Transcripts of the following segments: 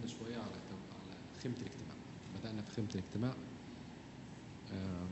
اتكلمنا شويه على على خيمه الاجتماع بدانا في خيمه الاجتماع آم،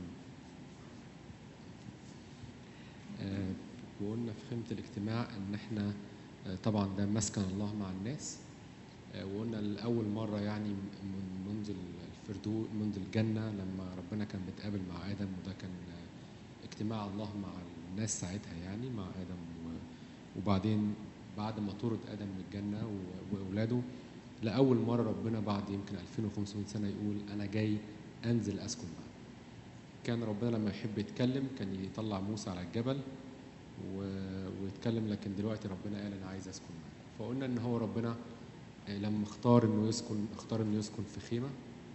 آه، وقلنا في خيمه الاجتماع ان احنا آه، طبعا ده مسكن الله مع الناس آه، وقلنا لاول مره يعني من منذ الفردو منذ الجنه لما ربنا كان بيتقابل مع ادم وده كان آه، اجتماع الله مع الناس ساعتها يعني مع ادم و- وبعدين بعد ما طرد ادم من الجنه و- واولاده لاول مره ربنا بعد يمكن 2500 سنه يقول انا جاي انزل اسكن معاك كان ربنا لما يحب يتكلم كان يطلع موسى على الجبل و- ويتكلم لكن دلوقتي ربنا قال انا عايز اسكن معاك فقلنا ان هو ربنا آه، لما اختار انه يسكن اختار انه يسكن في خيمه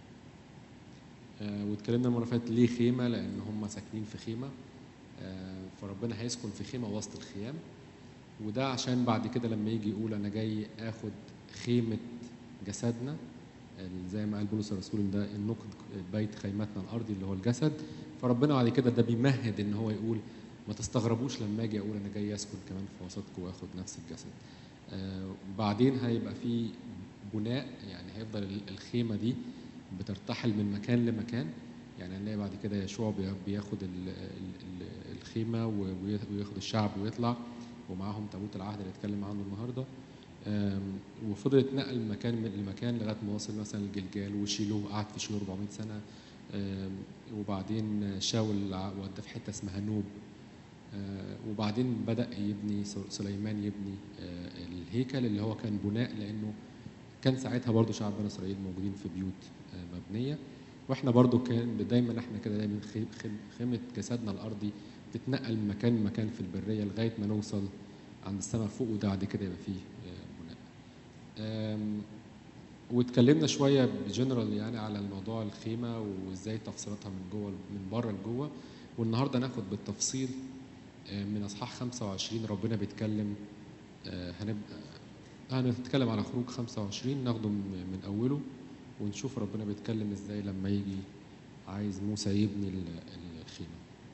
آه، واتكلمنا المره اللي فاتت ليه خيمه لان هم ساكنين في خيمه آه، فربنا هيسكن في خيمه وسط الخيام وده عشان بعد كده لما يجي يقول انا جاي اخد خيمه جسدنا ال- زي ما قال بولس الرسول إن ده النقد بيت خيمتنا الارضي اللي هو الجسد فربنا بعد كده ده بيمهد ان هو يقول ما تستغربوش لما اجي اقول انا جاي اسكن كمان في وسطكم واخد نفس الجسد آه بعدين هيبقى في بناء يعني هيفضل ال- الخيمه دي بترتحل من مكان لمكان يعني هنلاقي بعد كده يشوع بي- بياخد ال- ال- ال- الخيمه و- وي- وياخد الشعب ويطلع ومعاهم تابوت العهد اللي اتكلم عنه النهارده آم، وفضل يتنقل من مكان من لمكان لغايه ما وصل مثلا لجلجال وشيلوه قعد في شيلوه 400 سنه آم، وبعدين شاول ع- وداه في حته اسمها نوب آه، وبعدين بدا يبني سل- سليمان يبني آه، الهيكل اللي هو كان بناء لانه كان ساعتها برضو شعب بني اسرائيل موجودين في بيوت آه، مبنيه واحنا برضو كان دايما احنا كده دايما خي- خيم- خيمه جسدنا الارضي تتنقل من مكان لمكان في البريه لغايه ما نوصل عند السماء فوق وبعد كده يبقى فيه آه، بناء. آم، واتكلمنا شويه بجنرال يعني على الموضوع الخيمه وازاي تفصيلاتها من جوه من بره لجوه والنهارده ناخد بالتفصيل آه، من اصحاح 25 ربنا بيتكلم آه، هنبقى هنتكلم على خروج 25 ناخده من من اوله ونشوف ربنا بيتكلم ازاي لما يجي عايز موسى يبني ال- الخيمه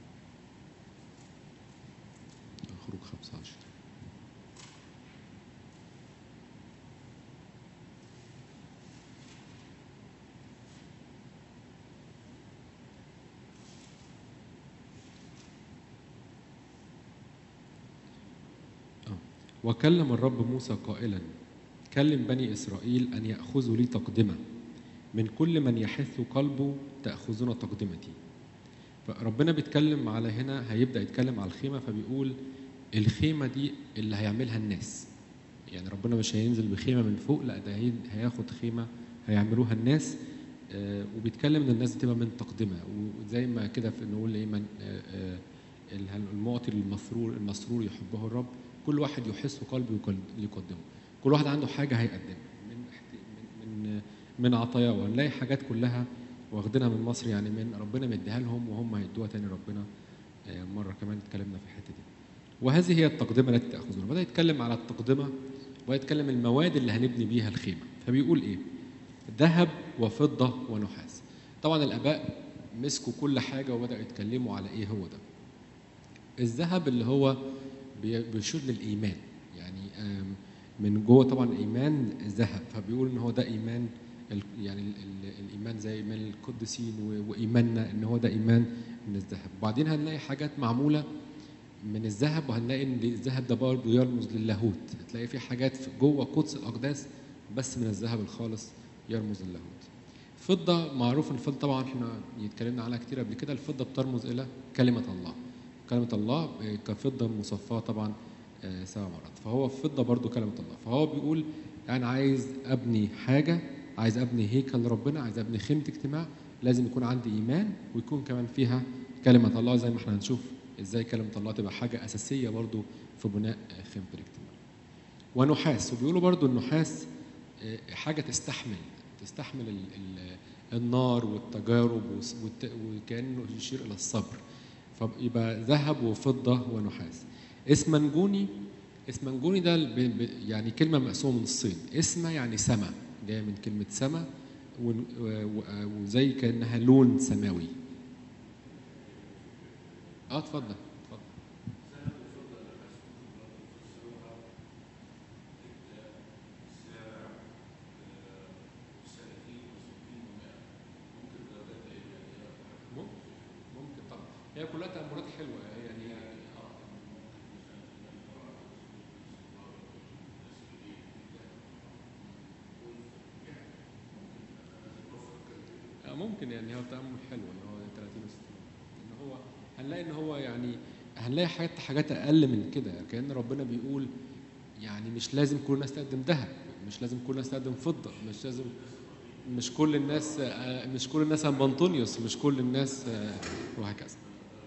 خروج 25 آه. وكلم الرب موسى قائلا كلم بني إسرائيل أن يأخذوا لي تقدمة من كل من يحث قلبه تأخذون تقدمتي فربنا بيتكلم على هنا هيبدأ يتكلم على الخيمة فبيقول الخيمة دي اللي هيعملها الناس يعني ربنا مش هينزل بخيمة من فوق لا ده هي- هياخد خيمة هيعملوها الناس آه، وبيتكلم ان الناس دي تبقى من تقدمه وزي ما كده في نقول ايه من آه، آه، ال- المعطي المسرور المسرور يحبه الرب كل واحد يحس قلبه يقل- يقدمه كل واحد عنده حاجه هيقدمها من احت- من من, من عطاياه ونلاقي حاجات كلها واخدينها من مصر يعني من ربنا مديها لهم وهم هيدوها تاني ربنا آه، مره كمان اتكلمنا في الحته دي وهذه هي التقدمه التي تاخذونها بدا يتكلم على التقدمه وبدا يتكلم المواد اللي هنبني بيها الخيمه فبيقول ايه ذهب وفضه ونحاس طبعا الاباء مسكوا كل حاجه وبداوا يتكلموا على ايه هو ده الذهب اللي هو بي- بيشير للايمان يعني آم، من جوه طبعا الايمان ذهب فبيقول ان هو ده ايمان ال- يعني ال- ال- الايمان زي ايمان القديسين و- وايماننا ان هو ده ايمان من الذهب وبعدين هنلاقي حاجات معموله من الذهب وهنلاقي ان الذهب ده برضه يرمز للاهوت هتلاقي في حاجات في جوه قدس الاقداس بس من الذهب الخالص يرمز للاهوت فضة معروف ان الفضة طبعا احنا اتكلمنا عنها كتير قبل كده الفضة بترمز الى كلمة الله كلمة الله آه، كفضة مصفاة طبعا آه، سبع مرات فهو فضة برضو كلمة الله فهو بيقول انا عايز ابني حاجة عايز ابني هيكل لربنا عايز ابني خيمة اجتماع لازم يكون عندي ايمان ويكون كمان فيها كلمة الله زي ما احنا هنشوف ازاي كلمة الله تبقى حاجة اساسية برضو في بناء آه، خيمة الاجتماع ونحاس وبيقولوا برضو النحاس آه، حاجة تستحمل تستحمل ال ال النار والتجارب وس- والت- وكأنه يشير إلى الصبر فيبقى ذهب وفضة ونحاس اسمنجوني اسمنجوني ده ب- ب- يعني كلمة مقسومة من الصين اسمه يعني سما جاية من كلمة سما ون- و- و- وزي كأنها لون سماوي اه اتفضل اتفضل هي كلها تأملات حلوة يعني آه، ممكن يعني هو تأمل حلو ان هو 30 و 60 ان هو هنلاقي ان هو يعني هنلاقي حاجات حاجات اقل من كده كأن ربنا بيقول يعني مش لازم كل الناس تقدم ذهب مش لازم كل الناس تقدم فضة مش لازم مش كل الناس آه، مش كل الناس بنطونيوس مش كل الناس آه، وهكذا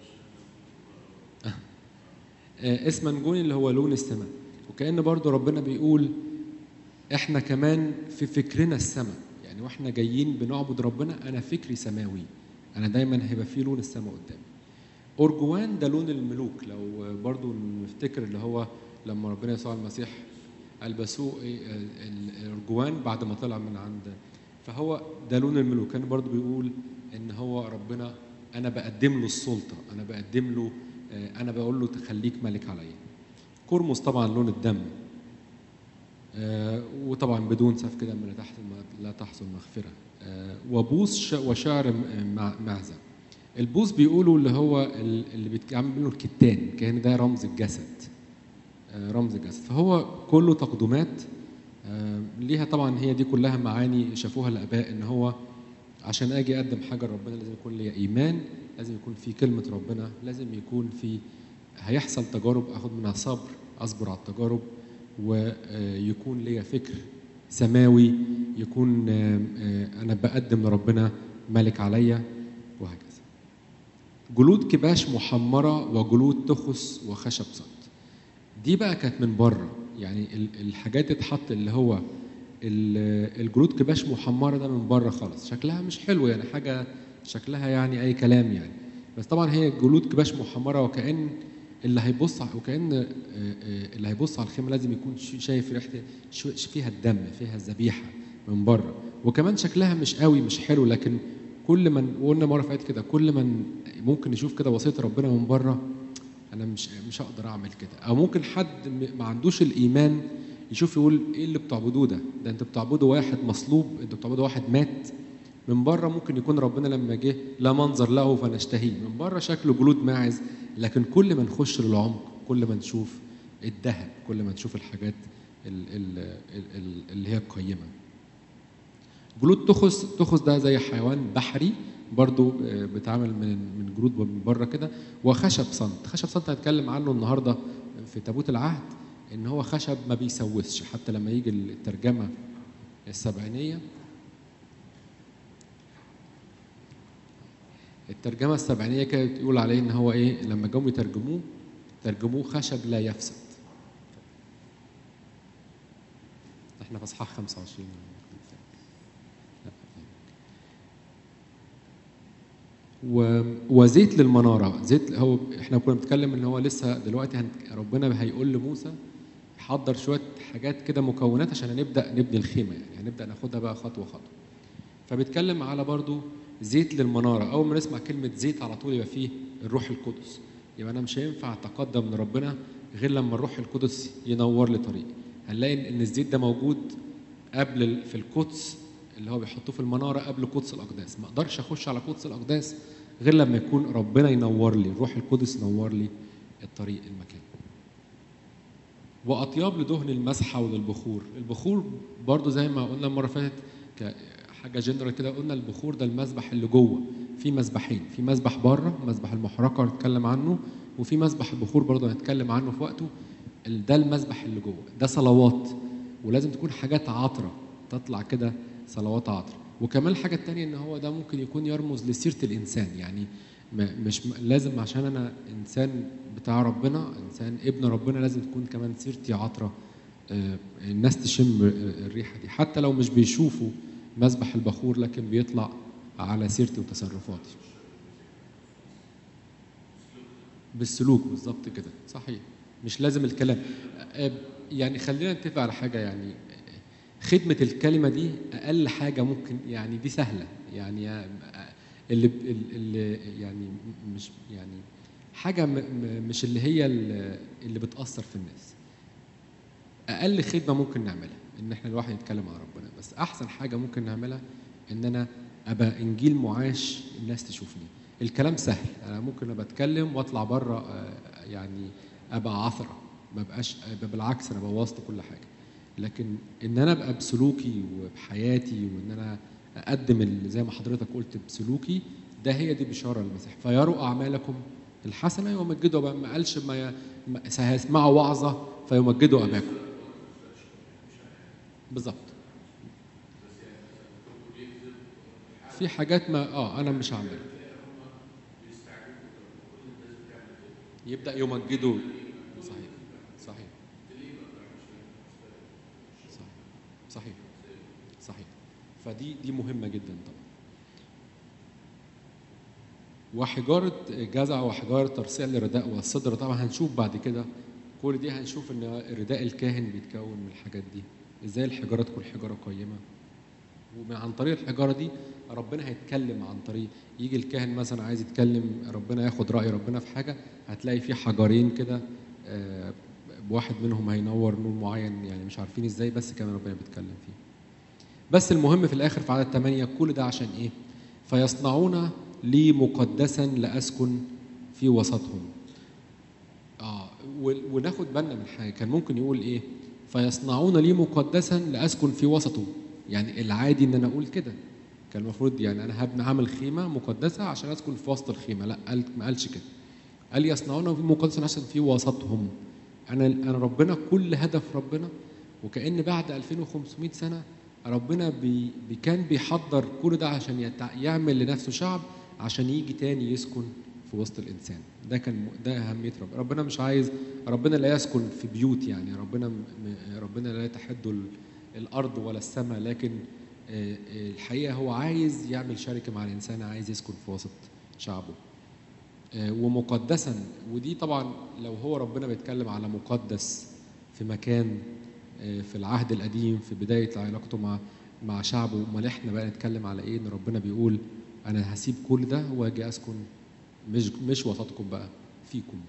آه، اسمنجوني اللي هو لون السماء وكأن برضو ربنا بيقول احنا كمان في فكرنا السماء يعني واحنا جايين بنعبد ربنا انا فكري سماوي انا دايما هيبقى في لون السماء قدامي أرجوان ده لون الملوك لو برضو نفتكر اللي هو لما ربنا يسوع المسيح البسوه إيه، ال- الأرجوان بعد ما طلع من عند فهو ده لون الملوك كان برضو بيقول ان هو ربنا انا بقدم له السلطه انا بقدم له آه، انا بقول له تخليك ملك عليا كرمز طبعا لون الدم آه، وطبعا بدون سفك دم لا تحت لا تحصل مغفره آه، وبوس ش- وشعر م- مع- معزه البوس بيقولوا اللي هو ال- اللي بيتعملوا الكتان كان ده رمز الجسد آه، رمز الجسد فهو كله تقدمات آه، ليها طبعا هي دي كلها معاني شافوها الاباء ان هو عشان اجي اقدم حاجه لربنا لازم يكون لي ايمان لازم يكون في كلمه ربنا لازم يكون في هيحصل تجارب اخد منها صبر اصبر على التجارب ويكون ليا فكر سماوي يكون آه، آه، انا بقدم لربنا ملك عليا وهكذا جلود كباش محمره وجلود تخس وخشب صد دي بقى كانت من بره يعني ال- الحاجات اتحط اللي هو ال- الجلود كباش محمره ده من بره خالص شكلها مش حلو يعني حاجه شكلها يعني اي كلام يعني بس طبعا هي جلود كباش محمره وكأن اللي هيبص ع- وكأن آه، آه، اللي هيبص على الخيمه لازم يكون ش- شايف ريحه شو- فيها الدم فيها الذبيحه من بره وكمان شكلها مش قوي مش حلو لكن كل من وقلنا مره فاتت كده كل من ممكن نشوف كده وصيه ربنا من بره انا مش مش هقدر اعمل كده او ممكن حد م- ما عندوش الايمان يشوف يقول ايه اللي بتعبدوه ده ده انتوا بتعبدوا واحد مصلوب انتوا بتعبدوا واحد مات من بره ممكن يكون ربنا لما جه لا منظر له فنشتهيه من بره شكله جلود ماعز لكن كل ما نخش للعمق كل ما نشوف الذهب كل ما نشوف الحاجات ال- ال- ال- ال- اللي هي القيمه جلود تخس تخس ده زي حيوان بحري برضو آه، بيتعمل من من جلود من بره كده وخشب صمت خشب صمت هنتكلم عنه النهارده في تابوت العهد ان هو خشب ما بيسوسش حتى لما يجي الترجمه السبعينيه الترجمه السبعينيه كانت تقول عليه ان هو ايه لما جم يترجموه ترجموه خشب لا يفسد احنا في اصحاح 25 و... وزيت للمناره زيت هو احنا كنا بنتكلم ان هو لسه دلوقتي هن... ربنا هيقول لموسى حضر شويه حاجات كده مكونات عشان نبدا نبني الخيمه يعني هنبدا ناخدها بقى خطوه خطوه فبيتكلم على برضو زيت للمناره اول ما نسمع كلمه زيت على طول يبقى فيه الروح القدس يبقى انا مش هينفع اتقدم لربنا غير لما الروح القدس ينور لي طريقي هنلاقي ان الزيت ده موجود قبل ال- في القدس اللي هو بيحطوه في المناره قبل قدس الاقداس ما اقدرش اخش على قدس الاقداس غير لما يكون ربنا ينور لي الروح القدس ينور لي الطريق المكان واطياب لدهن المسحه وللبخور البخور برضو زي ما قلنا المره اللي فاتت كحاجه جنرال كده قلنا البخور ده المسبح اللي جوه في مسبحين في مسبح بره مسبح المحرقه هنتكلم عنه وفي مسبح البخور برضه هنتكلم عنه في وقته ال- ده المسبح اللي جوه ده صلوات ولازم تكون حاجات عطره تطلع كده صلوات عطره وكمان الحاجه التانية ان هو ده ممكن يكون يرمز لسيره الانسان يعني ما مش م- لازم عشان انا انسان بتاع ربنا انسان ابن ربنا لازم تكون كمان سيرتي عطره آه، الناس تشم آه، الريحه دي حتى لو مش بيشوفوا مسبح البخور لكن بيطلع على سيرتي وتصرفاتي بالسلوك بالظبط كده صحيح مش لازم الكلام آه، يعني خلينا نتفق على حاجه يعني خدمة الكلمة دي أقل حاجة ممكن يعني دي سهلة يعني آه، اللي اللي يعني مش يعني حاجة م- م- مش اللي هي ال- اللي بتأثر في الناس أقل خدمة ممكن نعملها إن إحنا الواحد يتكلم عن ربنا بس أحسن حاجة ممكن نعملها إن أنا أبقى إنجيل معاش الناس تشوفني الكلام سهل انا ممكن ابقى اتكلم واطلع بره آه، يعني ابقى عثره ما بقاش أبقى بالعكس انا بوظت كل حاجه لكن ان انا ابقى بسلوكي وبحياتي وان انا اقدم ال- زي ما حضرتك قلت بسلوكي ده هي دي بشاره المسيح فيروا اعمالكم الحسنه يمجدوا أبا- ما قالش ما ي- ما- سيسمعوا وعظه فيمجدوا اباكم بالظبط في حاجات ما اه انا مش هعملها يبدا يمجدوا صحيح صحيح صحيح صحيح صحيح فدي دي مهمه جدا طبعا وحجاره جزع وحجاره ترصيع الرداء والصدر طبعا هنشوف بعد كده كل دي هنشوف ان رداء الكاهن بيتكون من الحاجات دي ازاي الحجاره تكون حجاره قيمه وعن طريق الحجاره دي ربنا هيتكلم عن طريق يجي الكاهن مثلا عايز يتكلم ربنا ياخد راي ربنا في حاجه هتلاقي في حجرين كده آه، واحد منهم هينور نور معين يعني مش عارفين ازاي بس كان ربنا بيتكلم فيه بس المهم في الاخر في عدد 8 كل ده عشان ايه فيصنعون لي مقدسا لاسكن في وسطهم اه و- وناخد بالنا من حاجه كان ممكن يقول ايه فيصنعون لي مقدسا لاسكن في وسطه يعني العادي ان انا اقول كده كان المفروض يعني انا هبني عامل خيمه مقدسه عشان اسكن في وسط الخيمه لا قال ما قالش كده قال يصنعون في مقدسا عشان في وسطهم انا انا ربنا كل هدف ربنا وكأن بعد 2500 سنه ربنا بي بي كان بيحضر كل ده عشان يتع... يعمل لنفسه شعب عشان يجي تاني يسكن في وسط الانسان ده كان م- ده اهميه ربنا ربنا مش عايز ربنا لا يسكن في بيوت يعني ربنا م... م- ربنا لا يتحد ال- الارض ولا السماء لكن آه، آه، الحقيقه هو عايز يعمل شركه مع الانسان عايز يسكن في وسط شعبه آه، ومقدسا ودي طبعا لو هو ربنا بيتكلم على مقدس في مكان آه، في العهد القديم في بدايه علاقته مع مع شعبه امال احنا بقى نتكلم على ايه ان ربنا بيقول انا هسيب كل ده واجي اسكن مش مش وسطكم بقى فيكم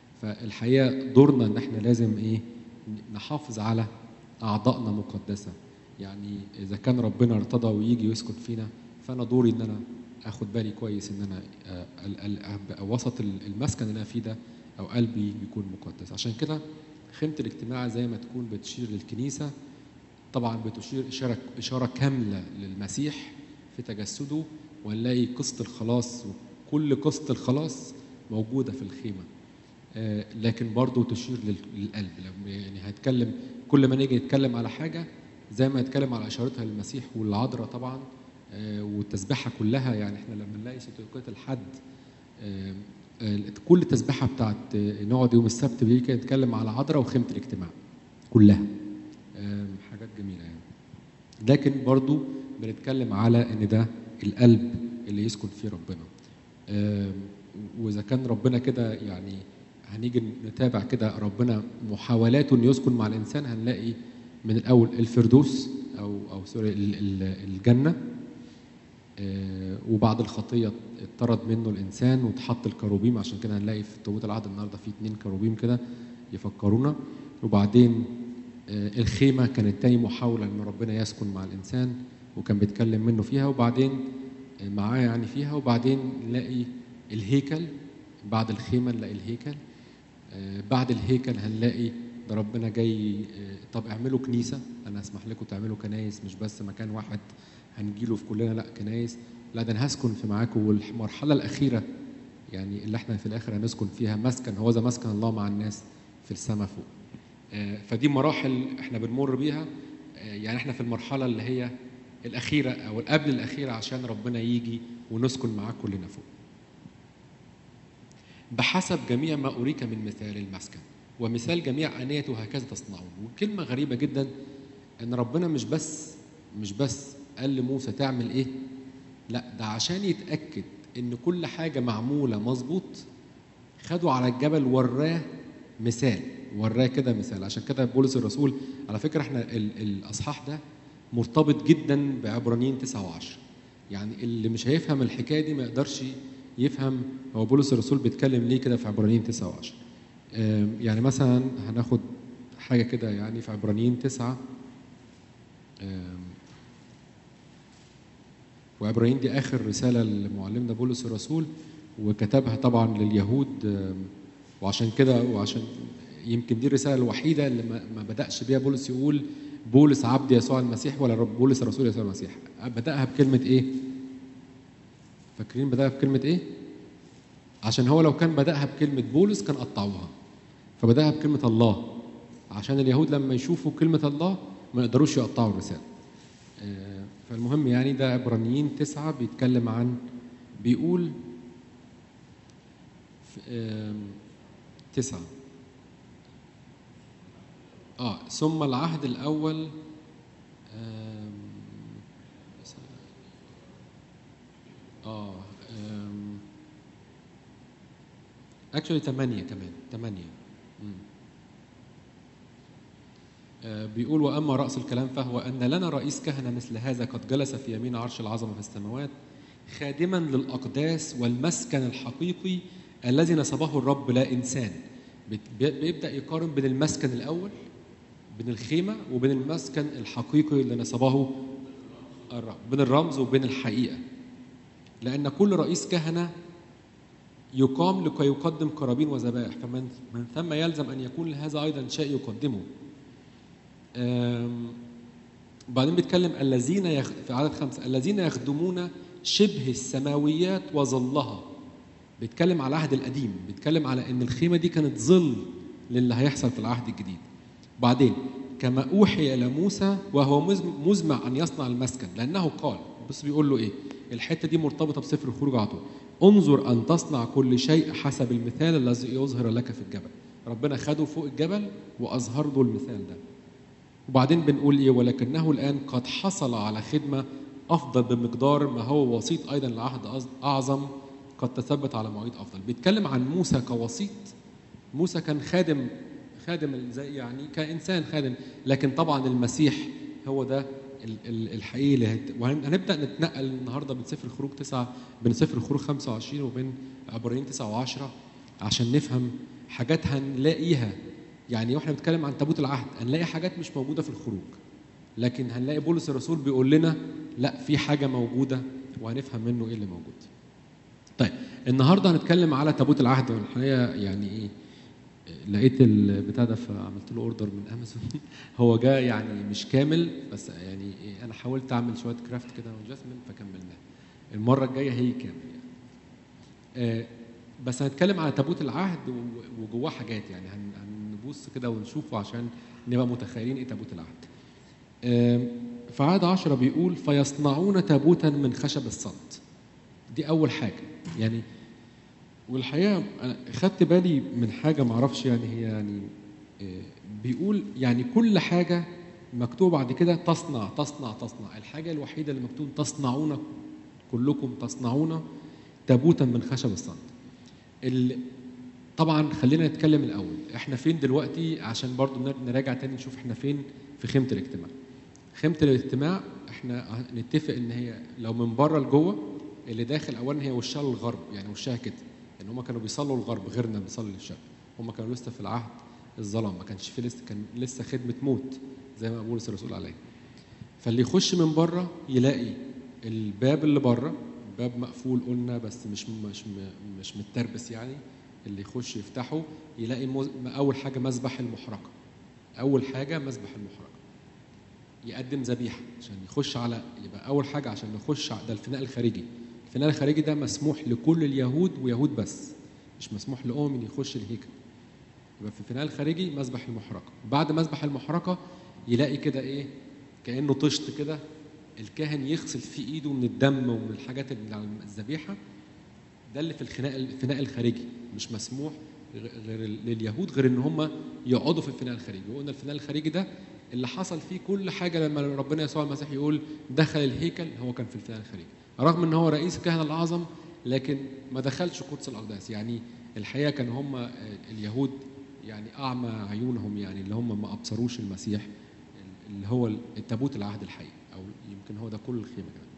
فالحقيقه دورنا ان احنا لازم ايه نحافظ على اعضائنا مقدسه يعني اذا كان ربنا ارتضى ويجي ويسكن فينا فانا دوري ان انا اخد بالي كويس ان انا آه، ال- ال- أبقى وسط ال- المسكن اللي انا فيه ده او قلبي يكون مقدس عشان كده خيمه الاجتماع زي ما تكون بتشير للكنيسه طبعا بتشير اشاره اشاره كامله للمسيح في تجسده ونلاقي قصه الخلاص وكل قصه الخلاص موجوده في الخيمه آه، لكن برضه تشير لل- للقلب لما يعني هيتكلم كل ما نيجي نتكلم على حاجه زي ما نتكلم على اشارتها للمسيح والعذراء طبعا آه، والتسبيحه كلها يعني احنا لما نلاقي سيتوقية الحد آه، آه، كل التسبيحه بتاعت آه، نقعد يوم السبت بيجي كده نتكلم على عذراء وخيمه الاجتماع كلها آه، حاجات جميله يعني لكن برضو بنتكلم على ان ده القلب اللي يسكن فيه ربنا آم، واذا كان ربنا كده يعني هنيجي نتابع كده ربنا محاولاته انه يسكن مع الانسان هنلاقي من الاول الفردوس او او سوري ال- ال- الجنه آه، وبعد الخطيه اتطرد منه الانسان واتحط الكروبيم عشان كده هنلاقي في تابوت العهد النهارده في اتنين كروبيم كده يفكرونا وبعدين آه، الخيمه كانت تاني محاوله ان ربنا يسكن مع الانسان وكان بيتكلم منه فيها وبعدين آه، معاه يعني فيها وبعدين نلاقي الهيكل بعد الخيمه نلاقي الهيكل آه، بعد الهيكل هنلاقي ده ربنا جاي آه، طب اعملوا كنيسه انا اسمح لكم تعملوا كنايس مش بس مكان واحد هنجيله في كلنا لا كنايس لا ده انا هسكن في معاكم والمرحله الاخيره يعني اللي احنا في الاخر هنسكن فيها مسكن هو ذا مسكن الله مع الناس في السماء فوق آه، فدي مراحل احنا بنمر بيها آه، يعني احنا في المرحله اللي هي الاخيره او قبل الاخيره عشان ربنا يجي ونسكن معاه كلنا فوق بحسب جميع ما أريك من مثال المسكن ومثال جميع آنيته هكذا تصنعون وكلمة غريبة جدا إن ربنا مش بس مش بس قال لموسى تعمل إيه لا ده عشان يتأكد إن كل حاجة معمولة مظبوط خدوا على الجبل وراه مثال وراه كده مثال عشان كده بولس الرسول على فكرة احنا ال- الأصحاح ده مرتبط جدا بعبرانيين 9 و10 يعني اللي مش هيفهم الحكايه دي ما يقدرش يفهم هو بولس الرسول بيتكلم ليه كده في عبرانيين 9 و10 يعني مثلا هناخد حاجه كده يعني في عبرانيين 9 آم، وعبرانيين دي اخر رساله لمعلمنا بولس الرسول وكتبها طبعا لليهود آم، وعشان كده وعشان يمكن دي الرساله الوحيده اللي ما ما بداش بيها بولس يقول بولس عبد يسوع المسيح ولا رب بولس رسول يسوع المسيح بداها بكلمه ايه فاكرين بداها بكلمه ايه عشان هو لو كان بداها بكلمه بولس كان قطعوها فبداها بكلمه الله عشان اليهود لما يشوفوا كلمه الله ما يقدروش يقطعوا الرساله آه، فالمهم يعني ده عبرانيين تسعة بيتكلم عن بيقول في آم، تسعة اه ثم العهد الأول آم، اه اكشولي ثمانية كمان ثمانية مم. آه، بيقول واما راس الكلام فهو ان لنا رئيس كهنه مثل هذا قد جلس في يمين عرش العظمه في السماوات خادما للاقداس والمسكن الحقيقي الذي نصبه الرب لا انسان بت- بي- بيبدا يقارن بين المسكن الاول بين الخيمه وبين المسكن الحقيقي اللي نصبه الرب بين الرمز وبين الحقيقه لان كل رئيس كهنه يقام لكي يقدم قرابين وذبائح فمن من ثم يلزم ان يكون لهذا ايضا شيء يقدمه آم، بعدين بيتكلم الذين يخ... في عدد خمسة الذين يخدمون شبه السماويات وظلها بيتكلم على العهد القديم بيتكلم على ان الخيمة دي كانت ظل للي هيحصل في العهد الجديد بعدين كما أوحي إلى موسى وهو مزم- مزمع أن يصنع المسكن لأنه قال بص بيقول له إيه الحتة دي مرتبطة بسفر الخروج على طول انظر أن تصنع كل شيء حسب المثال الذي يظهر لك في الجبل ربنا خده فوق الجبل وأظهر له المثال ده وبعدين بنقول ايه ولكنه الان قد حصل على خدمه افضل بمقدار ما هو وسيط ايضا لعهد أز- اعظم قد تثبت على مواعيد افضل بيتكلم عن موسى كوسيط موسى كان خادم خادم زي يعني كانسان خادم لكن طبعا المسيح هو ده ال- ال- الحقيقي اللي هت- وهنبدا نتنقل النهارده من سفر الخروج تسعه بين سفر الخروج 25 وبين عبرانيين 9 و10 عشان نفهم حاجات هنلاقيها يعني واحنا بنتكلم عن تابوت العهد هنلاقي حاجات مش موجوده في الخروج لكن هنلاقي بولس الرسول بيقول لنا لا في حاجه موجوده وهنفهم منه ايه اللي موجود طيب النهارده هنتكلم على تابوت العهد والحقيقه يعني ايه لقيت البتاع ده فعملت له اوردر من امازون هو جاء يعني مش كامل بس يعني إيه انا حاولت اعمل شويه كرافت كده وجاسمين فكملناه المره الجايه هي كامل يعني. آه، بس هنتكلم على تابوت العهد و- وجواه حاجات يعني هن- هنبص كده ونشوفه عشان نبقى متخيلين ايه تابوت العهد. آم، في عهد عشرة بيقول فيصنعون تابوتا من خشب الصمت. دي أول حاجة يعني والحقيقة أنا خدت بالي من حاجة معرفش يعني هي يعني آه، بيقول يعني كل حاجة مكتوب بعد كده تصنع تصنع تصنع الحاجة الوحيدة اللي مكتوب تصنعون كلكم تصنعون تابوتا من خشب الصمت. ال- طبعا خلينا نتكلم الاول احنا فين دلوقتي عشان برضو نر- نراجع تاني نشوف احنا فين في خيمه الاجتماع خيمه الاجتماع احنا ه- نتفق ان هي لو من بره لجوه اللي داخل اولا هي وشها للغرب يعني وشها كده ان هم كانوا بيصلوا الغرب غيرنا بنصلي للشرق هم كانوا لسه في العهد الظلام ما كانش في لسه كان لسه خدمه موت زي ما بولس الرسول عليه فاللي يخش من بره يلاقي الباب اللي بره باب مقفول قلنا بس مش مش مش متربس يعني اللي يخش يفتحه يلاقي مز... اول حاجه مذبح المحرقه اول حاجه مذبح المحرقه يقدم ذبيحه عشان يخش على يبقى اول حاجه عشان نخش على ده الفناء الخارجي الفناء الخارجي ده مسموح لكل اليهود ويهود بس مش مسموح لأمم يخش الهيكل يبقى في الفناء الخارجي مذبح المحرقه بعد مذبح المحرقه يلاقي كده ايه كانه طشت كده الكاهن يغسل في ايده من الدم ومن الحاجات اللي على الذبيحه ده اللي في الخناء الفناء الخارجي مش مسموح غير لليهود غير ان هم يقعدوا في الفناء الخارجي وقلنا الفناء الخارجي ده اللي حصل فيه كل حاجه لما ربنا يسوع المسيح يقول دخل الهيكل هو كان في الفناء الخارجي رغم ان هو رئيس الكهنه الاعظم لكن ما دخلش قدس الاقداس يعني الحقيقه كان هم اليهود يعني اعمى عيونهم يعني اللي هم ما ابصروش المسيح اللي هو التابوت العهد الحقيقي او يمكن هو ده كل الخيمه كمان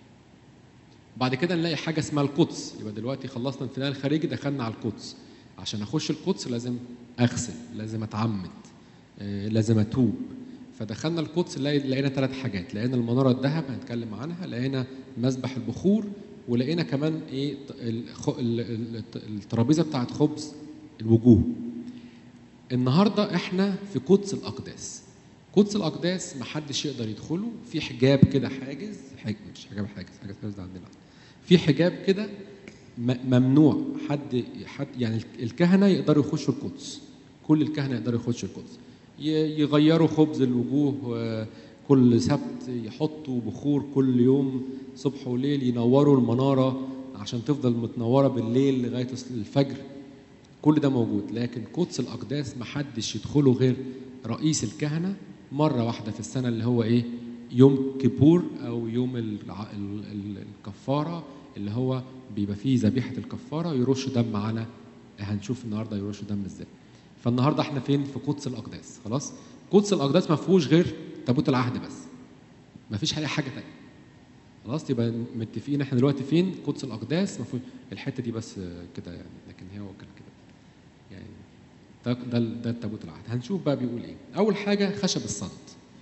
بعد كده نلاقي حاجه اسمها القدس يبقى دلوقتي خلصنا الفناء الخارجي دخلنا على القدس عشان اخش القدس لازم اغسل لازم اتعمد آه، لازم اتوب فدخلنا القدس لقي- لقينا ثلاث حاجات لقينا المناره الذهب هنتكلم عنها لقينا مذبح البخور ولقينا كمان ايه ط- الخ- ال- ال- الترابيزه بتاعت خبز الوجوه النهارده احنا في قدس الاقداس قدس الاقداس محدش يقدر يدخله في حجاب كده حاجز حاج مش حجاب حاجز حاجز حاجز ده عندنا في حجاب كده م- ممنوع حد حد يعني الكهنه يقدروا يخشوا القدس كل الكهنه يقدروا يخشوا القدس ي- يغيروا خبز الوجوه آه، كل سبت يحطوا بخور كل يوم صبح وليل ينوروا المناره عشان تفضل متنوره بالليل لغايه الفجر كل ده موجود لكن قدس الاقداس محدش يدخله غير رئيس الكهنه مره واحده في السنه اللي هو ايه يوم كيبور او يوم الع- ال- ال- الكفاره اللي هو بيبقى فيه ذبيحه الكفاره يرش دم على هنشوف النهارده يرش دم ازاي فالنهارده احنا فين في قدس الاقداس خلاص قدس الاقداس ما فيهوش غير تابوت العهد بس ما فيش اي حاجه تانية خلاص يبقى متفقين احنا دلوقتي فين قدس الاقداس ما فيهوش الحته دي بس آه، كده يعني لكن هي هو كان كده يعني ده ده ده التابوت العهد هنشوف بقى بيقول ايه اول حاجه خشب الصمت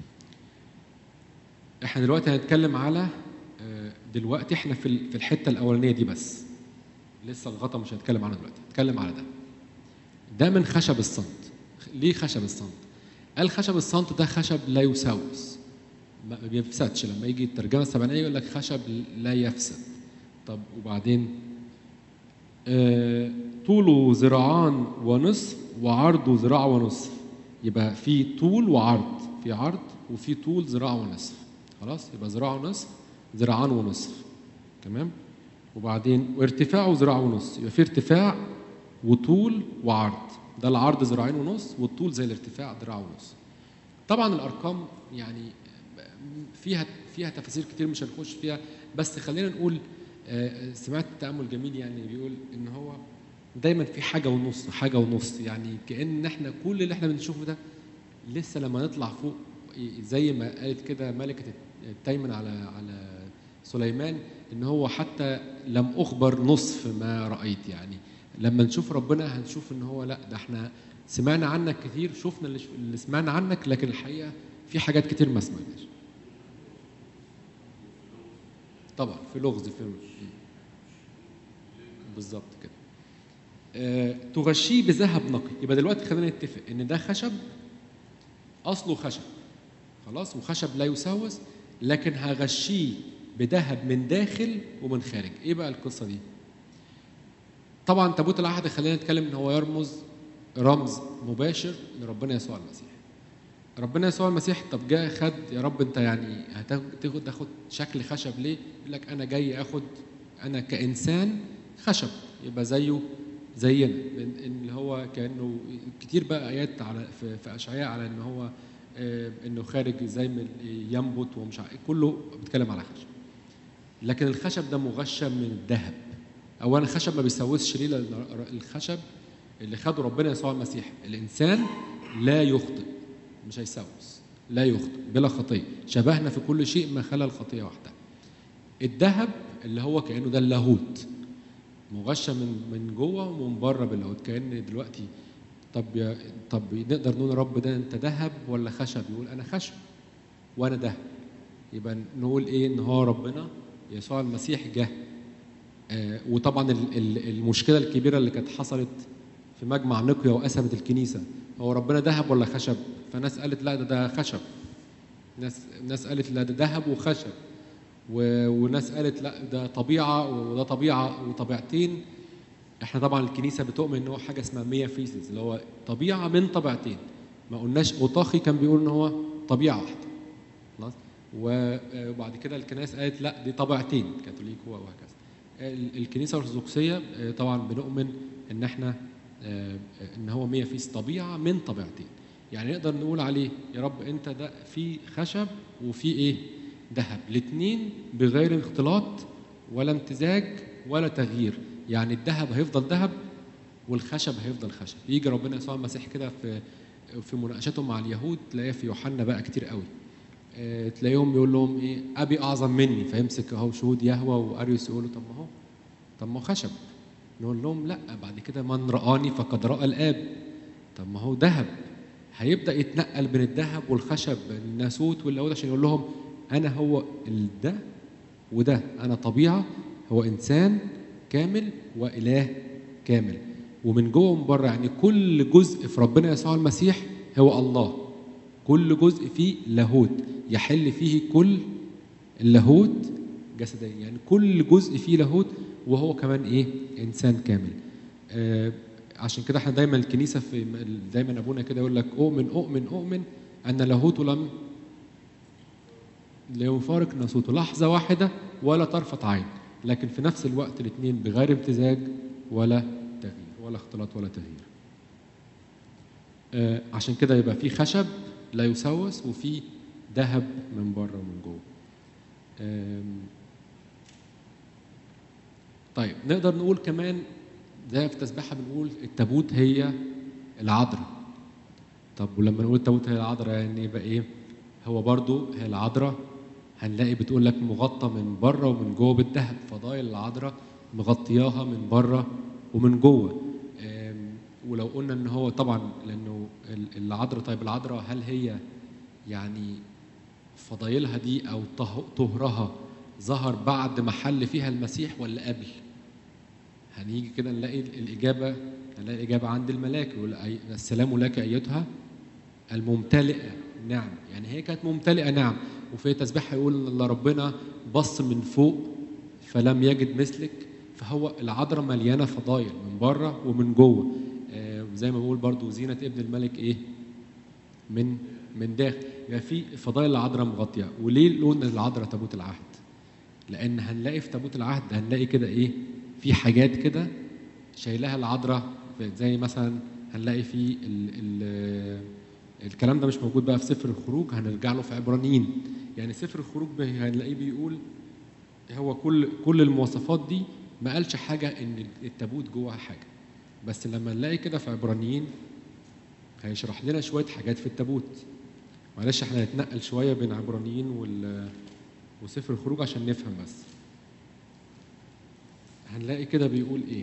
احنا دلوقتي هنتكلم على آه، دلوقتي احنا في ال- في الحته الاولانيه دي بس لسه الغطا مش هنتكلم عنه دلوقتي هنتكلم على ده ده من خشب الصمت ليه خشب الصمت قال خشب الصمت ده خشب لا يسوس ما بيفسدش لما يجي الترجمه السبعينيه يقول لك خشب لا يفسد طب وبعدين آه، طوله ذراعان ونصف وعرضه ذراع ونصف يبقى في طول وعرض في عرض وفي طول ذراع ونصف خلاص يبقى ذراع ونصف ذراعان ونصف تمام وبعدين وارتفاعه ذراع ونص يبقى في ارتفاع وطول وعرض ده العرض ذراعين ونص والطول زي الارتفاع ذراع ونص طبعا الارقام يعني فيها فيها تفاسير كتير مش هنخش فيها بس خلينا نقول آه، سمعت تامل جميل يعني بيقول ان هو دايما في حاجه ونص حاجه ونص يعني كان احنا كل اللي احنا بنشوفه ده لسه لما نطلع فوق زي ما قالت كده ملكه التيمن على على سليمان ان هو حتى لم اخبر نصف ما رايت يعني لما نشوف ربنا هنشوف ان هو لا ده احنا سمعنا عنك كتير شفنا اللي, اللي سمعنا عنك لكن الحقيقه في حاجات كتير ما سمعناش طبعا في لغز في بالظبط كده آه، تغشيه بذهب نقي يبقى دلوقتي خلينا نتفق ان ده خشب اصله خشب خلاص وخشب لا يسوس لكن هغشيه بذهب من داخل ومن خارج ايه بقى القصه دي طبعا تابوت العهد خلينا نتكلم ان هو يرمز رمز مباشر لربنا يسوع المسيح ربنا يسوع المسيح طب جاء خد يا رب انت يعني هتاخد تاخد شكل خشب ليه؟ يقول لك انا جاي اخد انا كانسان خشب يبقى زيه زينا من- اللي هو كانه كتير بقى ايات على في, في اشعياء على ان هو آه، انه خارج زي ما ينبت ومش عارف كله بيتكلم على خشب لكن الخشب ده مغشم من الذهب اولا الخشب ما بيسوسش ليه لان الخشب اللي خده ربنا يسوع المسيح الانسان لا يخطئ مش هيسوس لا يخطئ بلا خطيه شبهنا في كل شيء ما خلا الخطيه وحدها الذهب اللي هو كانه ده اللاهوت مغشى من من جوه ومن بره باللاهوت كان دلوقتي طب يا طب نقدر نقول يا رب ده انت ذهب ولا خشب يقول انا خشب وانا ذهب يبقى نقول ايه ان هو ربنا يسوع المسيح جه آه وطبعا ال- ال- المشكله الكبيره اللي كانت حصلت في مجمع نقيا وقسمت الكنيسه هو ربنا ذهب ولا خشب فناس قالت لا ده ده خشب ناس ناس قالت لا ده ذهب وخشب و- وناس قالت لا ده طبيعه وده طبيعه وطبيعتين احنا طبعا الكنيسه بتؤمن ان هو حاجه اسمها مية فيسز اللي هو طبيعه من طبيعتين ما قلناش اوطاخي كان بيقول ان هو طبيعه واحده خلاص و- وبعد كده الكنائس قالت لا دي طبيعتين كاثوليك وهكذا ال- الكنيسه الارثوذكسيه آه، طبعا بنؤمن ان احنا آه، ان هو مية فيس طبيعه من طبيعتين يعني نقدر نقول عليه يا رب انت ده في خشب وفي ايه ذهب الاثنين بغير اختلاط ولا امتزاج ولا تغيير يعني الذهب هيفضل ذهب والخشب هيفضل خشب يجي ربنا يسوع المسيح كده في في مناقشته مع اليهود تلاقيها في يوحنا بقى كتير قوي آه، تلاقيهم بيقول لهم ايه ابي اعظم مني فيمسك اهو شهود يهوى واريوس يقولوا طب ما هو طب ما هو خشب نقول لهم لا بعد كده من رآني فقد رأى الآب طب ما هو ذهب هيبدأ يتنقل بين الذهب والخشب الناسوت واللاهوت عشان يقول لهم أنا هو ال- ده وده أنا طبيعة هو انسان كامل واله كامل ومن جوه ومن بره يعني كل جزء في ربنا يسوع المسيح هو الله كل جزء فيه لاهوت يحل فيه كل اللاهوت جسديا يعني كل جزء فيه لاهوت وهو كمان ايه انسان كامل آه عشان كده احنا دايما الكنيسه في دايما ابونا كده يقول لك اؤمن اؤمن اؤمن ان لاهوته لم لا يفارق ناسوته لحظه واحده ولا طرفه عين لكن في نفس الوقت الاثنين بغير امتزاج ولا تغيير ولا اختلاط ولا تغيير آه عشان كده يبقى في خشب لا يسوس وفي ذهب من بره ومن جوه آم، طيب نقدر نقول كمان زي في التسبيحه بنقول التابوت هي العذراء طب ولما نقول التابوت هي العذراء يعني يبقى ايه هو برضو هي العذراء هنلاقي بتقول لك مغطى من بره ومن جوه بالذهب فضايل العذراء مغطياها من بره ومن جوه آم، ولو قلنا ان هو طبعا لانه ال- العذراء طيب العذراء هل هي يعني فضايلها دي او طه- طهرها ظهر بعد ما حل فيها المسيح ولا قبل؟ هنيجي كده نلاقي الاجابه نلاقي الاجابه عند الملاك يقول أي- السلام لك ايتها الممتلئه نعم يعني هي كانت ممتلئه نعم وفي تسبيحها يقول ان ربنا بص من فوق فلم يجد مثلك فهو العذراء مليانه فضايل من بره ومن جوه آه زي ما بقول برضو زينه ابن الملك ايه من من داخل يبقى في فضائل العذراء مغطيه وليه قلنا العذراء تابوت العهد لان هنلاقي في تابوت العهد هنلاقي كده ايه في حاجات كده شايلها العذراء زي مثلا هنلاقي في ال ال الكلام ده مش موجود بقى في سفر الخروج هنرجع له في عبرانيين يعني سفر الخروج بي- هنلاقيه بيقول هو كل كل المواصفات دي ما قالش حاجه ان التابوت جوه حاجه بس لما نلاقي كده في عبرانيين هيشرح لنا شويه حاجات في التابوت معلش احنا هنتنقل شويه بين عبرانيين وال وسفر الخروج عشان نفهم بس هنلاقي كده بيقول ايه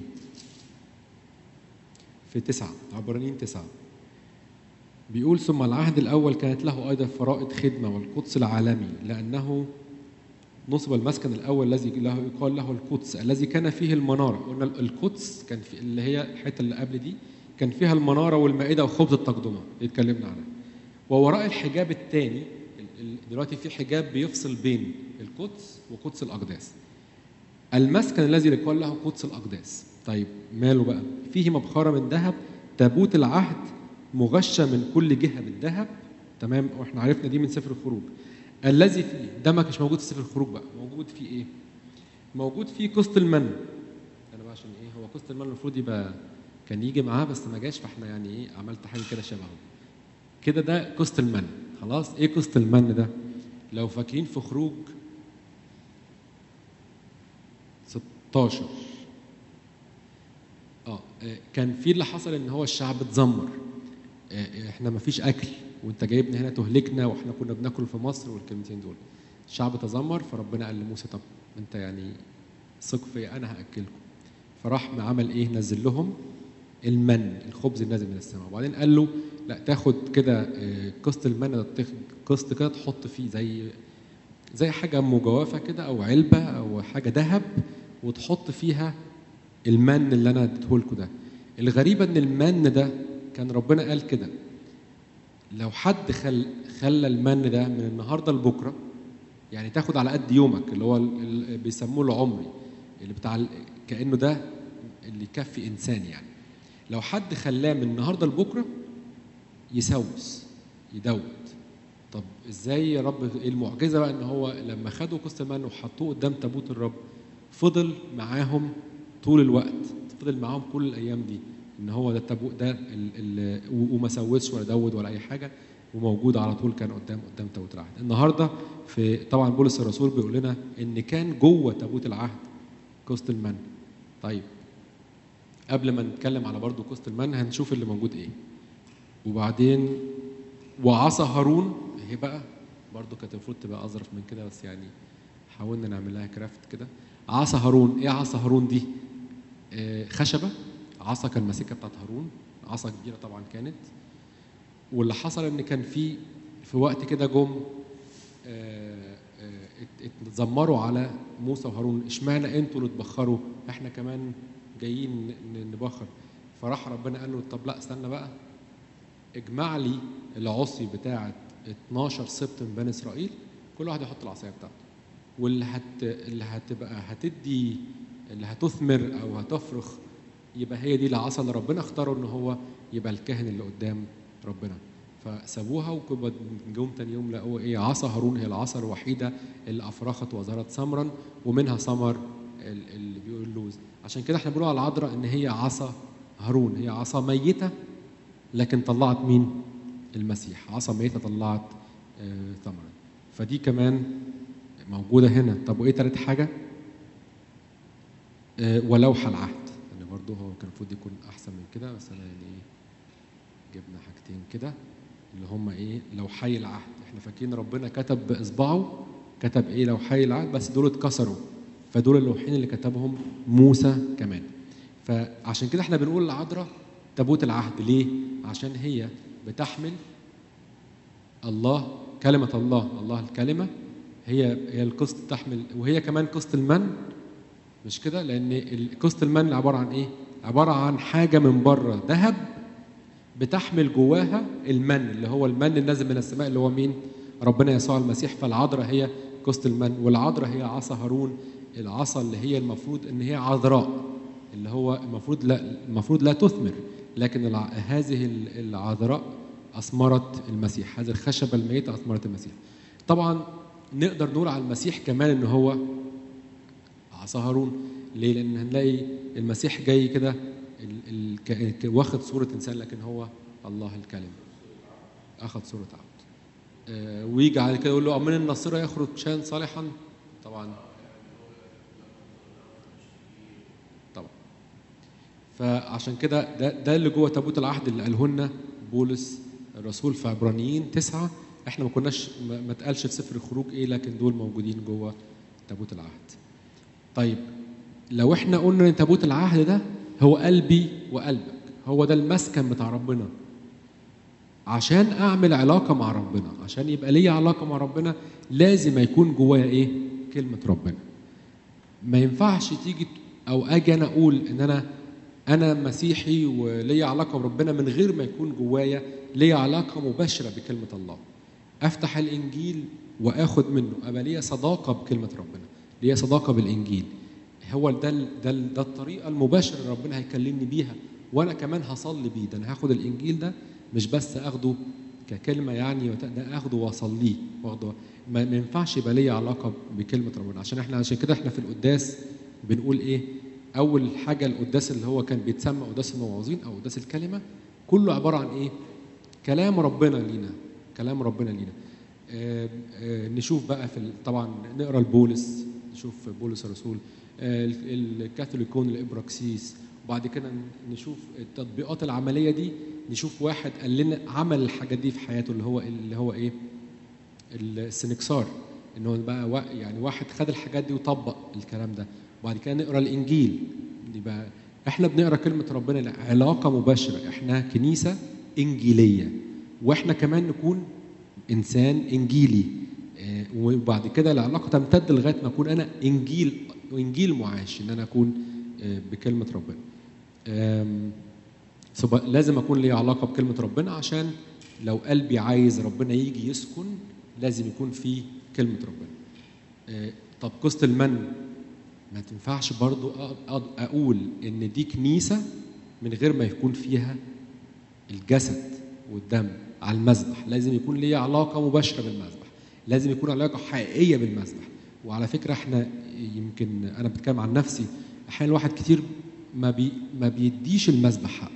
في تسعة عبرانيين تسعة بيقول ثم العهد الأول كانت له أيضا فرائض خدمة والقدس العالمي لأنه نصب المسكن الأول الذي له يقال له القدس الذي كان فيه المنارة قلنا القدس كان في اللي هي الحتة اللي قبل دي كان فيها المنارة والمائدة وخبز التقدمة اللي اتكلمنا عنها ووراء الحجاب الثاني دلوقتي في حجاب بيفصل بين القدس وقدس الأقداس المسكن الذي يقال له قدس الأقداس طيب ماله بقى فيه مبخرة من ذهب تابوت العهد مغشى من كل جهة بالذهب تمام واحنا عرفنا دي من سفر الخروج الذي فيه ده ما كانش موجود في سفر الخروج بقى موجود فيه ايه موجود فيه قسط المن انا بقى عشان ايه هو قسط المن المفروض يبقى كان يجي معاه بس ما جاش فاحنا يعني ايه عملت حاجه كده شبهه كده ده قسط المن خلاص ايه قسط المن ده لو فاكرين في خروج 16 اه آه، كان في اللي حصل ان هو الشعب اتذمر آه، احنا ما فيش اكل وانت جايبنا هنا تهلكنا واحنا كنا بناكل في مصر والكلمتين دول الشعب تذمر فربنا قال لموسى طب انت يعني ثق فيا انا هاكلكم فراح عمل ايه نزل لهم المن الخبز النازل من السماء وبعدين قال له لا تاخد كده آه، قسط المن ده تاخد قسط كده تحط فيه زي زي حاجه مجوفه كده او علبه او حاجه ذهب وتحط فيها المن اللي انا اديته لكم ده الغريبه ان المن ده كان ربنا قال كده لو حد خل خلى المن ده من النهارده لبكره يعني تاخد على قد يومك اللي هو ال- ال- بيسموه العمري اللي بتاع ال- كانه ده اللي يكفي انسان يعني لو حد خلاه من النهارده لبكره يسوس يدوت طب ازاي يا رب ايه المعجزه بقى ان هو لما خدوا قسط المن وحطوه قدام تابوت الرب فضل معاهم طول الوقت فضل معاهم كل الايام دي ان هو ده التابوت ده ال ال و- وما سوسش ولا دود ولا اي حاجه وموجود على طول كان قدام قدام تابوت العهد النهارده في طبعا بولس الرسول بيقول لنا ان كان جوه تابوت العهد قسط المن طيب قبل ما نتكلم على برضو قسط المن هنشوف اللي موجود ايه وبعدين وعصا هارون هي بقى برضو كانت المفروض تبقى اظرف من كده بس يعني حاولنا نعمل لها كرافت كده عصا هارون ايه عصا هارون دي آه خشبه عصا كان ماسكها بتاعت هارون عصا كبيره طبعا كانت واللي حصل ان كان في في وقت كده جم آه آه، ات- اتذمروا على موسى وهارون اشمعنى انتوا اللي تبخروا احنا كمان جايين ن- ن- نبخر فراح ربنا قال له طب لا استنى بقى اجمع لي العصي بتاعه 12 سبط من بني اسرائيل كل واحد يحط العصايه بتاعته واللي هت اللي هتبقى هتدي اللي هتثمر او هتفرخ يبقى هي دي العصا اللي ربنا اختاره ان هو يبقى الكاهن اللي قدام ربنا فسابوها وكبد جم تاني يوم لقوا ايه عصا هارون هي العصا الوحيده اللي افرخت وظهرت ثمرا ومنها ثمر ال- اللي بيقول اللوز عشان كده احنا بنقول على العذراء ان هي عصا هارون هي عصا ميته لكن طلعت مين؟ المسيح عصا ميته طلعت آه، ثمرا فدي كمان موجوده هنا طب وايه تالت حاجه؟ آه، ولوح العهد يعني برضه هو كان المفروض يكون احسن من كده بس انا يعني ايه جبنا حاجتين كده اللي هم ايه لوحي العهد احنا فاكرين ربنا كتب باصبعه كتب ايه لوحي العهد بس دول اتكسروا فدول اللوحين اللي كتبهم موسى كمان فعشان كده احنا بنقول العذراء تابوت العهد ليه عشان هي بتحمل الله كلمة الله الله الكلمة هي هي القسط تحمل وهي كمان قسط المن مش كده لان ال- قسط المن عباره عن ايه عباره عن حاجه من بره ذهب بتحمل جواها المن اللي هو المن النازل من السماء اللي هو مين ربنا يسوع المسيح فالعذراء هي قسط المن والعذراء هي عصا هارون العصا اللي هي المفروض ان هي عذراء اللي هو المفروض لا المفروض لا تثمر لكن الع... هذه ال- العذراء اثمرت المسيح هذه الخشبه الميته اثمرت المسيح طبعا نقدر نقول على المسيح كمان ان هو عصا هارون ليه؟ لأن هنلاقي المسيح جاي كده ال- ال- ك- ك- واخد صورة إنسان لكن هو الله الكلمة أخذ صورة عبد آه، ويجي على كده يقول له من الناصرة يخرج شان صالحا طبعا طبعا فعشان كده ده, ده اللي جوه تابوت العهد اللي قاله لنا بولس الرسول في عبرانيين تسعة احنا ما كناش ما ما اتقالش في سفر الخروج ايه لكن دول موجودين جوه تابوت العهد طيب لو احنا قلنا ان تابوت العهد ده هو قلبي وقلبك هو ده المسكن بتاع ربنا عشان اعمل علاقه مع ربنا عشان يبقى ليا علاقه مع ربنا لازم يكون جوايا ايه كلمه ربنا ما ينفعش تيجي او اجي انا اقول ان انا انا مسيحي وليا علاقه بربنا من غير ما يكون جوايا ليا علاقه مباشره بكلمه الله افتح الانجيل واخد منه ابقى ليا صداقه بكلمه ربنا ليا صداقه بالانجيل هو ده ال- ده ال- ده الطريقه المباشره اللي ربنا هيكلمني بيها وانا كمان هصلي بيه ده انا هاخد الانجيل ده مش بس اخده ككلمه يعني وت- ده اخده واصليه واخده ما ما ينفعش يبقى ليا علاقه بكلمه ربنا عشان احنا عشان كده احنا في القداس بنقول ايه اول حاجه القداس اللي هو كان بيتسمى قداس المواعظين او قداس الكلمه كله عباره عن ايه كلام ربنا لينا كلام ربنا لينا آه، آه، نشوف بقى في ال- طبعا نقرا البولس نشوف بولس الرسول آه، ال- الكاثوليكون الابراكسيس وبعد كده ن- نشوف التطبيقات العمليه دي نشوف واحد قال لنا عمل الحاجات دي في حياته اللي هو اللي هو ايه السنكسار ان هو بقى وا- يعني واحد خد الحاجات دي وطبق الكلام ده وبعد كده نقرا الانجيل يبقى احنا بنقرا كلمه ربنا لا، علاقه مباشره احنا كنيسه انجيليه واحنا كمان نكون انسان انجيلي آه، وبعد كده العلاقه تمتد لغايه ما اكون انا انجيل انجيل معاش ان انا اكون آه، بكلمه ربنا آم، سب- لازم اكون لي علاقه بكلمه ربنا عشان لو قلبي عايز ربنا يجي يسكن لازم يكون في كلمه ربنا آه، طب قصه المن ما تنفعش برضو أق- أق- اقول ان دي كنيسه من غير ما يكون فيها الجسد والدم على المذبح لازم يكون ليا علاقه مباشره بالمذبح لازم يكون علاقه حقيقيه بالمذبح وعلى فكره احنا يمكن انا بتكلم عن نفسي احيانا الواحد كتير ما بي ما بيديش المذبح حقه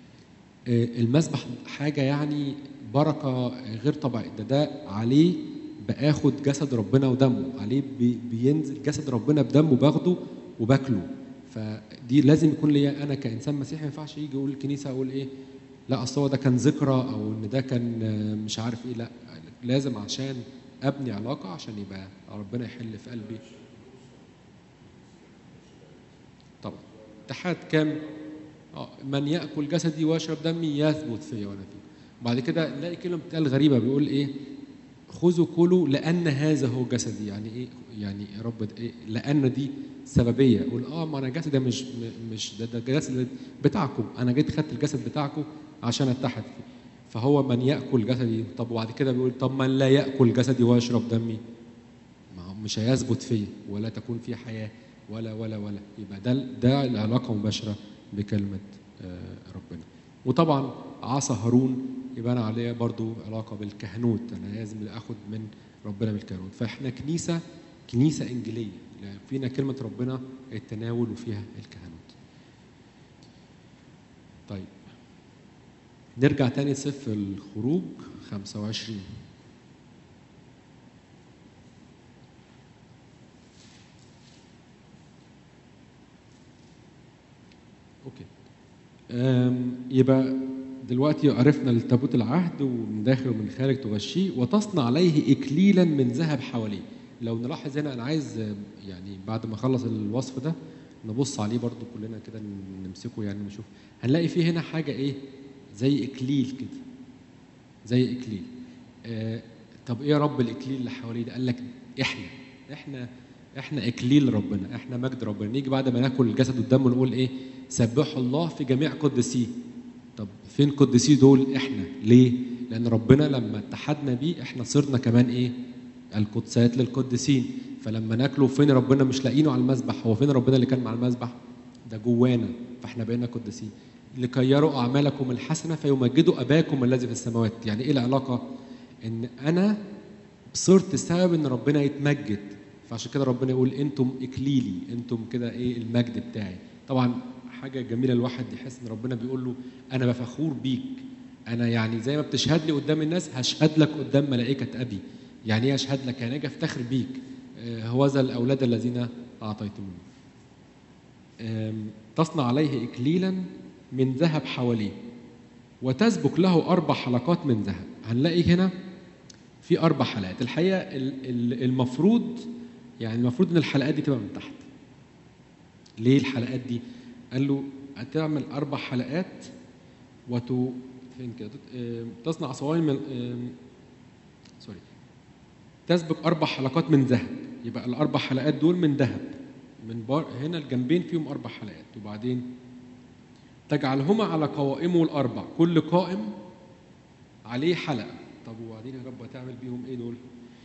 آه، المذبح حاجه يعني بركه غير طبيعيه ده ده عليه باخد جسد ربنا ودمه عليه بي- بينزل جسد ربنا بدمه باخده وباكله فدي لازم يكون ليا انا كانسان مسيحي ما ينفعش يجي يقول الكنيسه اقول ايه لا اصل هو ده كان ذكرى او ان ده كان آه، مش عارف ايه لا لازم عشان ابني علاقه عشان يبقى ربنا يحل في قلبي طبعا اتحاد كام اه من ياكل جسدي ويشرب دمي يثبت فيا وانا فيه وبعد كده نلاقي كلمه بتقال غريبه بيقول ايه خذوا كلوا لان هذا هو جسدي يعني ايه يعني يا رب ده إيه لان دي سببيه اقول اه ما انا جسدي ده مش م- مش ده ده الجسد بتاعكم انا جيت خدت الجسد بتاعكم عشان اتحد فيه فهو من ياكل جسدي طب وبعد كده بيقول طب من لا ياكل جسدي ويشرب دمي ما هو مش هيثبت فيا ولا تكون في حياه ولا ولا ولا يبقى ده ده العلاقه مباشره بكلمه آه، ربنا وطبعا عصا هارون يبان عليه برضو علاقه بالكهنوت انا لازم اخد من ربنا بالكهنوت فاحنا كنيسه كنيسه انجيليه يعني فينا كلمه ربنا التناول وفيها الكهنوت طيب نرجع تاني لسفر الخروج 25 اوكي أم، يبقى دلوقتي عرفنا التابوت العهد ومن داخل ومن خارج تغشيه وتصنع عليه اكليلا من ذهب حواليه لو نلاحظ هنا انا عايز آه، يعني بعد ما اخلص الوصف ده نبص عليه برضو كلنا كده نمسكه يعني نشوف هنلاقي فيه هنا حاجه ايه زي اكليل كده زي اكليل آه طب ايه يا رب الاكليل اللي حواليه ده قال لك احنا احنا احنا اكليل ربنا احنا مجد ربنا نيجي بعد ما ناكل الجسد والدم ونقول ايه سبحوا الله في جميع قدسيه طب فين قدسيه دول احنا ليه لان ربنا لما اتحدنا بيه احنا صرنا كمان ايه القدسات للقديسين فلما ناكله فين ربنا مش لاقينه على المذبح هو فين ربنا اللي كان مع المذبح ده جوانا فاحنا بقينا قديسين لكي يروا اعمالكم الحسنه فيمجدوا اباكم الذي في السماوات يعني ايه العلاقه ان انا صرت سبب ان ربنا يتمجد فعشان كده ربنا يقول انتم اكليلي انتم كده ايه المجد بتاعي طبعا حاجه جميله الواحد يحس ان ربنا بيقول له انا بفخور بيك انا يعني زي ما بتشهد لي قدام الناس هشهد لك قدام ملائكه ابي يعني ايه اشهد لك يعني اجي افتخر بيك آه، هوذا الاولاد الذين اعطيتموني آم، تصنع عليه اكليلا من ذهب حواليه وتسبك له اربع حلقات من ذهب هنلاقي هنا في اربع حلقات الحقيقه ال- ال- المفروض يعني المفروض ان الحلقات دي تبقى من تحت ليه الحلقات دي قال له هتعمل اربع حلقات وتو فين كده آم، تصنع صواين من آم، سوري تسبك اربع حلقات من ذهب يبقى الاربع حلقات دول من ذهب من بار هنا الجنبين فيهم اربع حلقات وبعدين تجعلهما على قوائمه الاربع كل قائم عليه حلقه طب وبعدين يا رب هتعمل بيهم ايه دول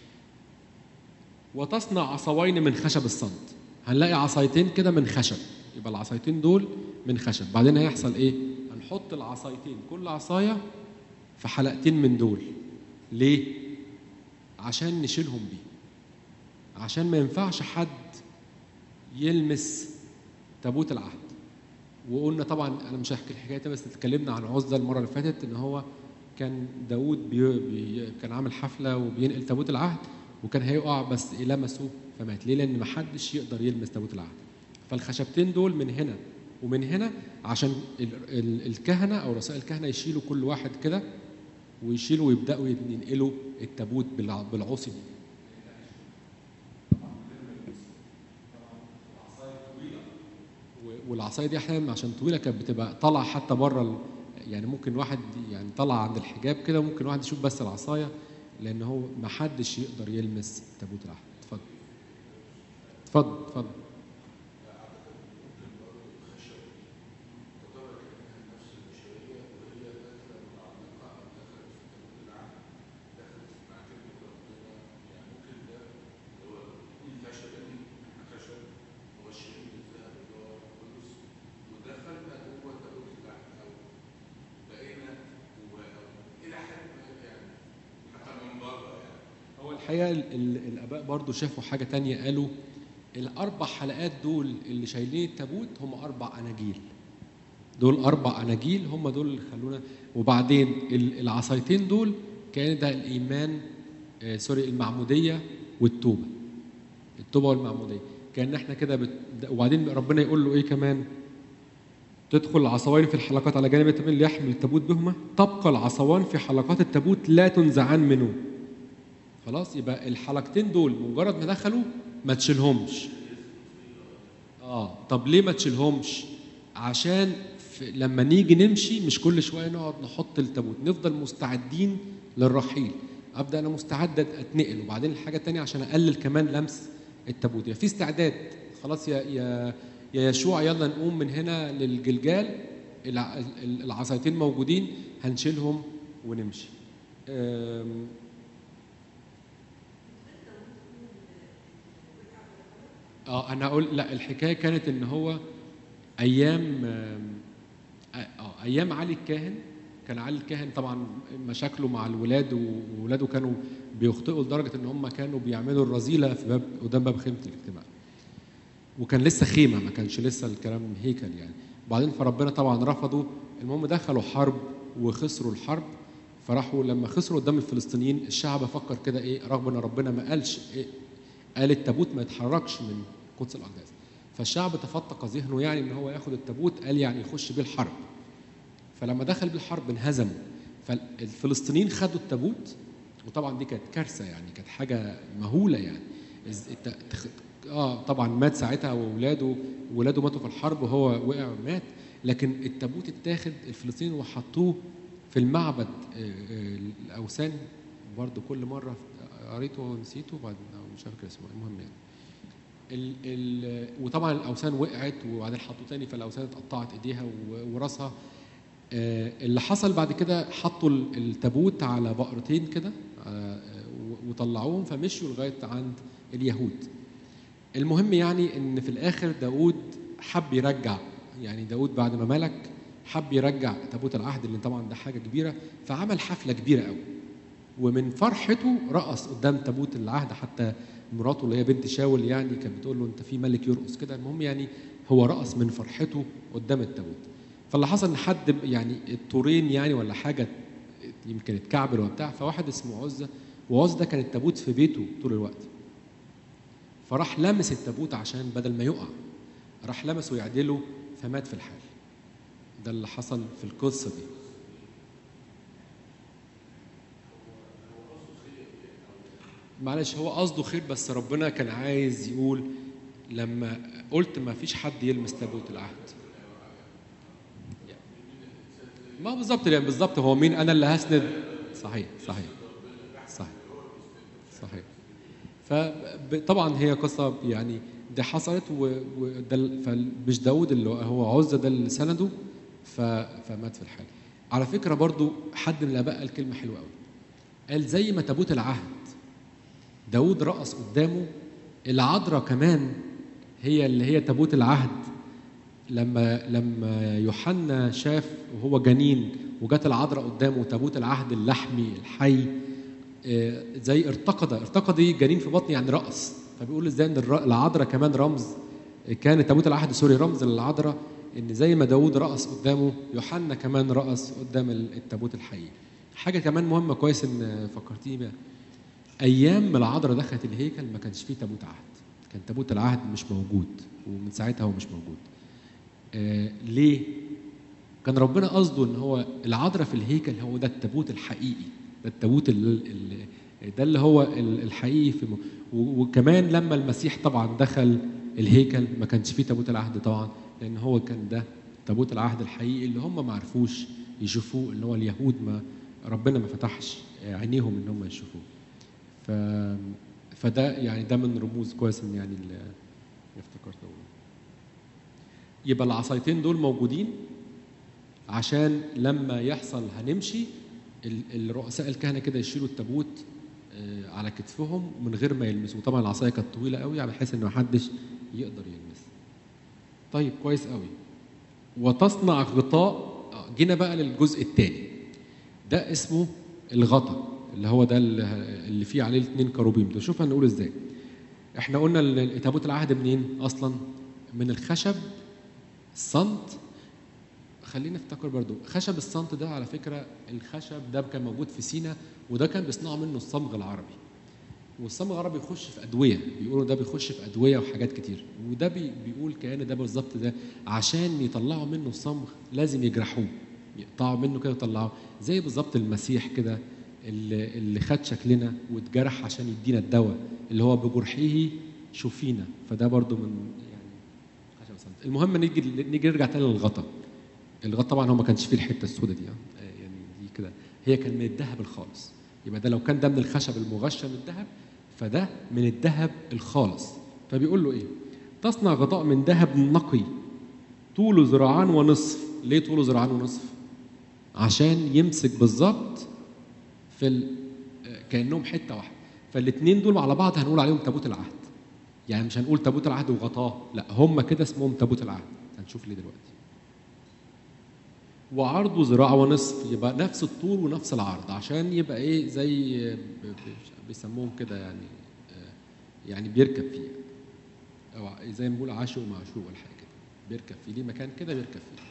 وتصنع عصاوين من خشب الصمت هنلاقي عصايتين كده من خشب يبقى العصايتين دول من خشب بعدين هيحصل ايه هنحط العصايتين كل عصايه في حلقتين من دول ليه عشان نشيلهم بيه عشان ما ينفعش حد يلمس تابوت العهد وقلنا طبعا انا مش هحكي الحكايه دي بس اتكلمنا عن عزة المره اللي فاتت ان هو كان داوود بي بي كان عامل حفله وبينقل تابوت العهد وكان هيقع بس لمسه فمات ليه؟ لان ما حدش يقدر يلمس تابوت العهد فالخشبتين دول من هنا ومن هنا عشان ال ال الكهنه او رؤساء الكهنه يشيلوا كل واحد كده ويشيلوا ويبداوا ينقلوا التابوت بالع- بالعصي دي و- والعصايه دي احيانا عشان طويله كانت بتبقى طالعه حتى بره ال- يعني ممكن واحد يعني طلع عند الحجاب كده ممكن واحد يشوف بس العصايه لان هو ما حدش يقدر يلمس تابوت العهد اتفضل اتفضل اتفضل هو الحقيقه ال- ال- الاباء برضو شافوا حاجه تانية قالوا الاربع حلقات دول اللي شايلين التابوت هم اربع اناجيل دول اربع اناجيل هم دول اللي خلونا وبعدين ال- العصايتين دول كان ده الايمان آه سوري المعموديه والتوبه التوبه والمعموديه كان احنا كده بت... وبعدين ربنا يقول له ايه كمان تدخل العصوان في الحلقات على جانب التابوت ليحمل التابوت بهما تبقى العصوان في حلقات التابوت لا تنزعان منه خلاص يبقى الحلقتين دول مجرد ما دخلوا ما تشيلهمش اه طب ليه ما تشيلهمش عشان في لما نيجي نمشي مش كل شويه نقعد نحط التابوت نفضل مستعدين للرحيل ابدا انا مستعد اتنقل وبعدين الحاجه الثانيه عشان اقلل كمان لمس التابوت يعني في استعداد خلاص يا يا يا يشوع يلا نقوم من هنا للجلجال الع- ال- العصايتين موجودين هنشيلهم ونمشي أم، اه انا اقول لا الحكايه كانت ان هو ايام آم، اه ايام علي الكاهن كان علي الكاهن طبعا مشاكله مع الولاد وولاده كانوا بيخطئوا لدرجه ان هم كانوا بيعملوا الرذيله في باب قدام باب خيمه الاجتماع وكان لسه خيمه ما كانش لسه الكلام هيكل يعني وبعدين فربنا طبعا رفضوا المهم دخلوا حرب وخسروا الحرب فراحوا لما خسروا قدام الفلسطينيين الشعب فكر كده ايه رغم ان ربنا ما قالش إيه قال التابوت ما يتحركش من قدس الاقداس فالشعب تفتق ذهنه يعني ان هو ياخد التابوت قال يعني يخش بيه الحرب فلما دخل بالحرب انهزموا فالفلسطينيين خدوا التابوت وطبعا دي كانت كارثه يعني كانت حاجه مهوله يعني إز- الت- تخ- اه طبعا مات ساعتها واولاده ولاده ماتوا في الحرب وهو وقع ومات لكن التابوت اتاخد الفلسطينيين وحطوه في المعبد آه، آه، الاوثان برضو كل مره قريته ونسيته بعد مش فاكر اسمه المهم يعني ال ال وطبعا الاوثان وقعت وبعدين حطوا تاني فالاوثان اتقطعت ايديها و- وراسها آه، اللي حصل بعد كده حطوا ال- التابوت على بقرتين كده آه، و- وطلعوهم فمشوا لغايه عند اليهود المهم يعني ان في الاخر داود حب يرجع يعني داود بعد ما ملك حب يرجع تابوت العهد اللي طبعا ده حاجه كبيره فعمل حفله كبيره قوي ومن فرحته رقص قدام تابوت العهد حتى مراته اللي هي بنت شاول يعني كانت بتقول له انت في ملك يرقص كده المهم يعني هو رقص من فرحته قدام التابوت فاللي حصل ان حد يعني الطورين يعني ولا حاجه يمكن اتكعبل وبتاع فواحد اسمه عزه وعزه ده كان التابوت في بيته طول الوقت فراح لمس التابوت عشان بدل ما يقع راح لمسه يعدله فمات في الحال ده اللي حصل في القصه دي معلش هو قصده خير بس ربنا كان عايز يقول لما قلت ما فيش حد يلمس تابوت العهد ما بالظبط يعني بالظبط هو مين انا اللي هسند صحيح صحيح صحيح صحيح فطبعا هي قصه يعني دي حصلت و- وده ال- فمش داود اللي هو عزة ده اللي سنده ف- فمات في الحال على فكره برضو حد من الاباء قال كلمه حلوه قوي قال زي ما تابوت العهد داود رقص قدامه العذراء كمان هي اللي هي تابوت العهد لما لما يوحنا شاف وهو جنين وجات العذراء قدامه تابوت العهد اللحمي الحي آه، زي ارتقد ارتقد دي جنين في بطني يعني رقص فبيقول ازاي ان الر- العذراء كمان رمز كان تابوت العهد سوري رمز للعذراء ان زي ما داود رقص قدامه يوحنا كمان رقص قدام ال- التابوت الحقيقي حاجه كمان مهمه كويس ان فكرتيني بيها ايام ما العذراء دخلت الهيكل ما كانش فيه تابوت عهد كان تابوت العهد مش موجود ومن ساعتها هو مش موجود آه ليه كان ربنا قصده ان هو العذراء في الهيكل هو ده التابوت الحقيقي ده التابوت اللي ده اللي هو ال- الحقيقي في م... و- وكمان لما المسيح طبعا دخل الهيكل ما كانش فيه تابوت العهد طبعا لان هو كان ده تابوت العهد الحقيقي اللي هم ما عرفوش يشوفوه اللي هو اليهود ما ربنا ما فتحش عينيهم ان هم يشوفوه ف فده يعني ده من رموز كويس ان يعني اللي افتكرت اقوله يبقى العصايتين دول موجودين عشان لما يحصل هنمشي ال- الرؤساء الكهنه كده يشيلوا التابوت آه، على كتفهم من غير ما يلمسوا طبعا العصايه كانت طويله قوي على حيث ان محدش يقدر يلمس طيب كويس قوي وتصنع غطاء آه، جينا بقى للجزء الثاني ده اسمه الغطا اللي هو ده اللي اللي فيه عليه الاثنين كروبيم ده شوف هنقول ازاي احنا قلنا ال- تابوت العهد منين اصلا من الخشب الصمت خلينا نفتكر برضو خشب الصمت ده على فكرة الخشب ده كان موجود في سينا وده كان بيصنعوا منه الصمغ العربي والصمغ العربي بيخش في أدوية بيقولوا ده بيخش في أدوية وحاجات كتير وده بي بيقول كأن ده بالظبط ده عشان يطلعوا منه الصمغ لازم يجرحوه يقطعوا منه كده ويطلعوه زي بالظبط المسيح كده اللي, اللي خد شكلنا واتجرح عشان يدينا الدواء اللي هو بجرحه شفينا فده برضو من يعني خشب الصمت المهم نيجي نيجي نرجع تاني للغطا الغطا طبعا هو ما كانش فيه الحته السوداء دي آه، يعني دي كده هي كان من الذهب الخالص يبقى ده لو كان ده من الخشب المغشى من الذهب فده من الذهب الخالص فبيقول له ايه تصنع غطاء من ذهب نقي طوله ذراعان ونصف ليه طوله ذراعان ونصف عشان يمسك بالظبط في ال... كانهم حته واحده فالاثنين دول على بعض هنقول عليهم تابوت العهد يعني مش هنقول تابوت العهد وغطاه لا هم كده اسمهم تابوت العهد هنشوف ليه دلوقتي وعرضه ذراع ونصف يبقى نفس الطول ونفس العرض عشان يبقى ايه زي ب- ب- بيسموهم كده يعني آه، يعني بيركب فيه او ع- زي ما بنقول عاشق ومعشوق ولا حاجه كده بيركب فيه ليه مكان كده بيركب فيه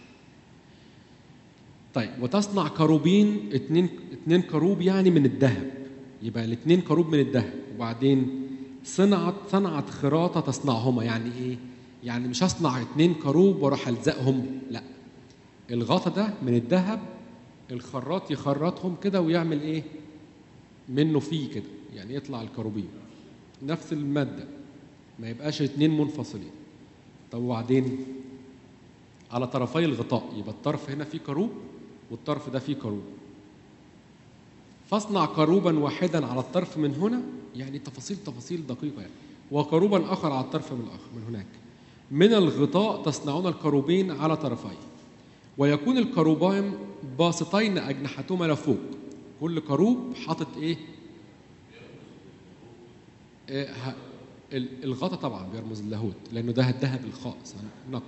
طيب وتصنع كروبين اتنين اتنين كروب يعني من الذهب يبقى الاتنين كروب من الذهب وبعدين صنعت صنعت خراطه تصنعهما يعني ايه؟ يعني مش هصنع اتنين كروب واروح الزقهم لا الغطا ده من الذهب الخراط يخرطهم كده ويعمل ايه؟ منه فيه كده يعني يطلع الكروبين نفس الماده ما يبقاش اتنين منفصلين طب وبعدين على طرفي الغطاء يبقى الطرف هنا فيه كروب والطرف ده فيه كروب فاصنع كروبا واحدا على الطرف من هنا يعني تفاصيل تفاصيل دقيقة يعني وكروبا آخر على الطرف من الآخر من هناك من الغطاء تصنعون الكروبين على طرفيه ويكون الكروبان باسطين أجنحتهما لفوق كل كروب حاطط إيه؟ إيه ه- ال- الغطا طبعا بيرمز للاهوت لأنه ده الذهب الخالص نقي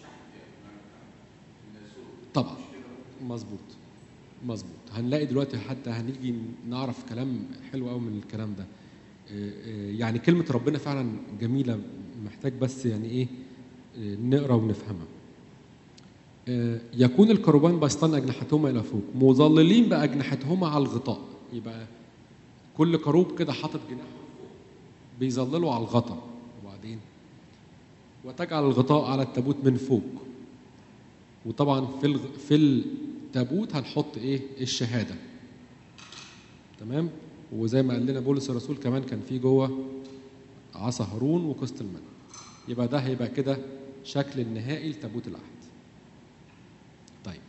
طبعا مظبوط مظبوط هنلاقي دلوقتي حتى هنيجي نعرف كلام حلو قوي من الكلام ده آه، آه، يعني كلمة ربنا فعلا جميلة محتاج بس يعني ايه آه، نقرا ونفهمها آه، يكون الكروبان باسطان أجنحتهما إلى فوق مظللين بأجنحتهما على الغطاء يبقى كل كروب كده حاطط جناحه فوق بيظللوا على الغطاء وبعدين وتجعل الغطاء على التابوت من فوق وطبعا في الغ... في التابوت هنحط ايه الشهاده تمام وزي ما قال لنا بولس الرسول كمان كان في جوه عصا هارون وقسط المن يبقى ده هيبقى كده شكل النهائي لتابوت العهد طيب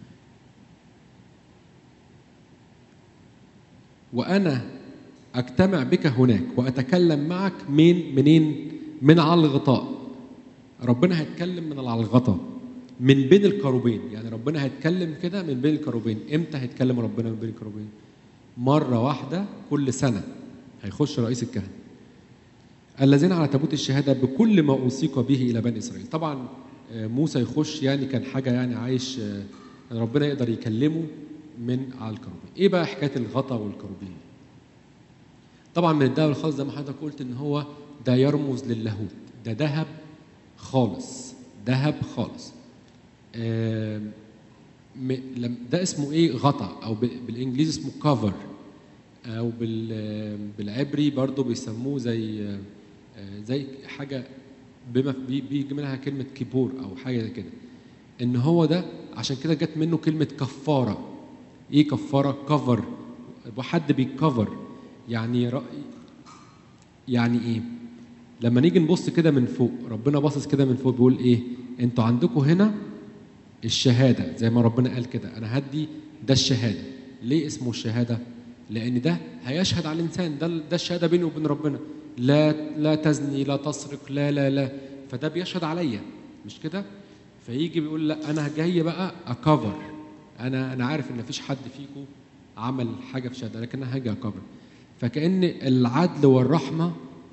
وانا اجتمع بك هناك واتكلم معك من منين من على الغطاء ربنا هيتكلم من على الغطاء من بين الكروبين يعني ربنا هيتكلم كده من بين الكروبين امتى هيتكلم ربنا من بين الكروبين مرة واحدة كل سنة هيخش رئيس الكهنة الذين على تابوت الشهادة بكل ما أوثق به إلى بني إسرائيل طبعا آه، موسى يخش يعني كان حاجة يعني عايش آه، ربنا يقدر يكلمه من على الكروبين إيه بقى حكاية الغطا والكروبين طبعا من الذهب الخالص زي ما حضرتك قلت ان هو ده يرمز للاهوت ده ذهب خالص ذهب خالص آم، م- لم- ده اسمه ايه غطا او ب- بالانجليزي اسمه كفر او بال- بالعبري برضو بيسموه زي آه، زي حاجه بما بي- بيجي منها كلمه كيبور او حاجه زي كده ان هو ده عشان كده جت منه كلمه كفاره ايه كفاره كفر وحد بيكفر يعني رأي يعني ايه لما نيجي نبص كده من فوق ربنا باصص كده من فوق بيقول ايه انتوا عندكم هنا الشهاده زي ما ربنا قال كده انا هدي ده الشهاده ليه اسمه الشهاده لان ده هيشهد على الانسان ده ده الشهاده بينه وبين ربنا لا لا تزني لا تسرق لا لا لا فده بيشهد عليا مش كده فيجي بيقول لا انا جاي بقى اكفر انا انا عارف ان مفيش حد فيكم عمل حاجه في شهاده لكن انا هاجي اكفر فكأن العدل والرحمة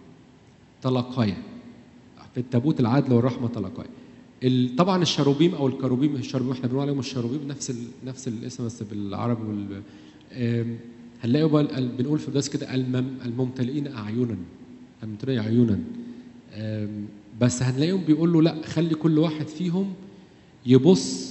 تلاقيا في التابوت العدل والرحمة تلاقيا ال- طبعا الشروبيم او الكروبيم الشروبيم احنا بنقول عليهم الشروبيم نفس ال... نفس الاسم بس بالعربي وال آم، هنلاقوا بقى ال- بنقول في الدرس كده المم... الممتلئين اعينا الممتلئين عيونا آم، بس هنلاقيهم بيقول له لا خلي كل واحد فيهم يبص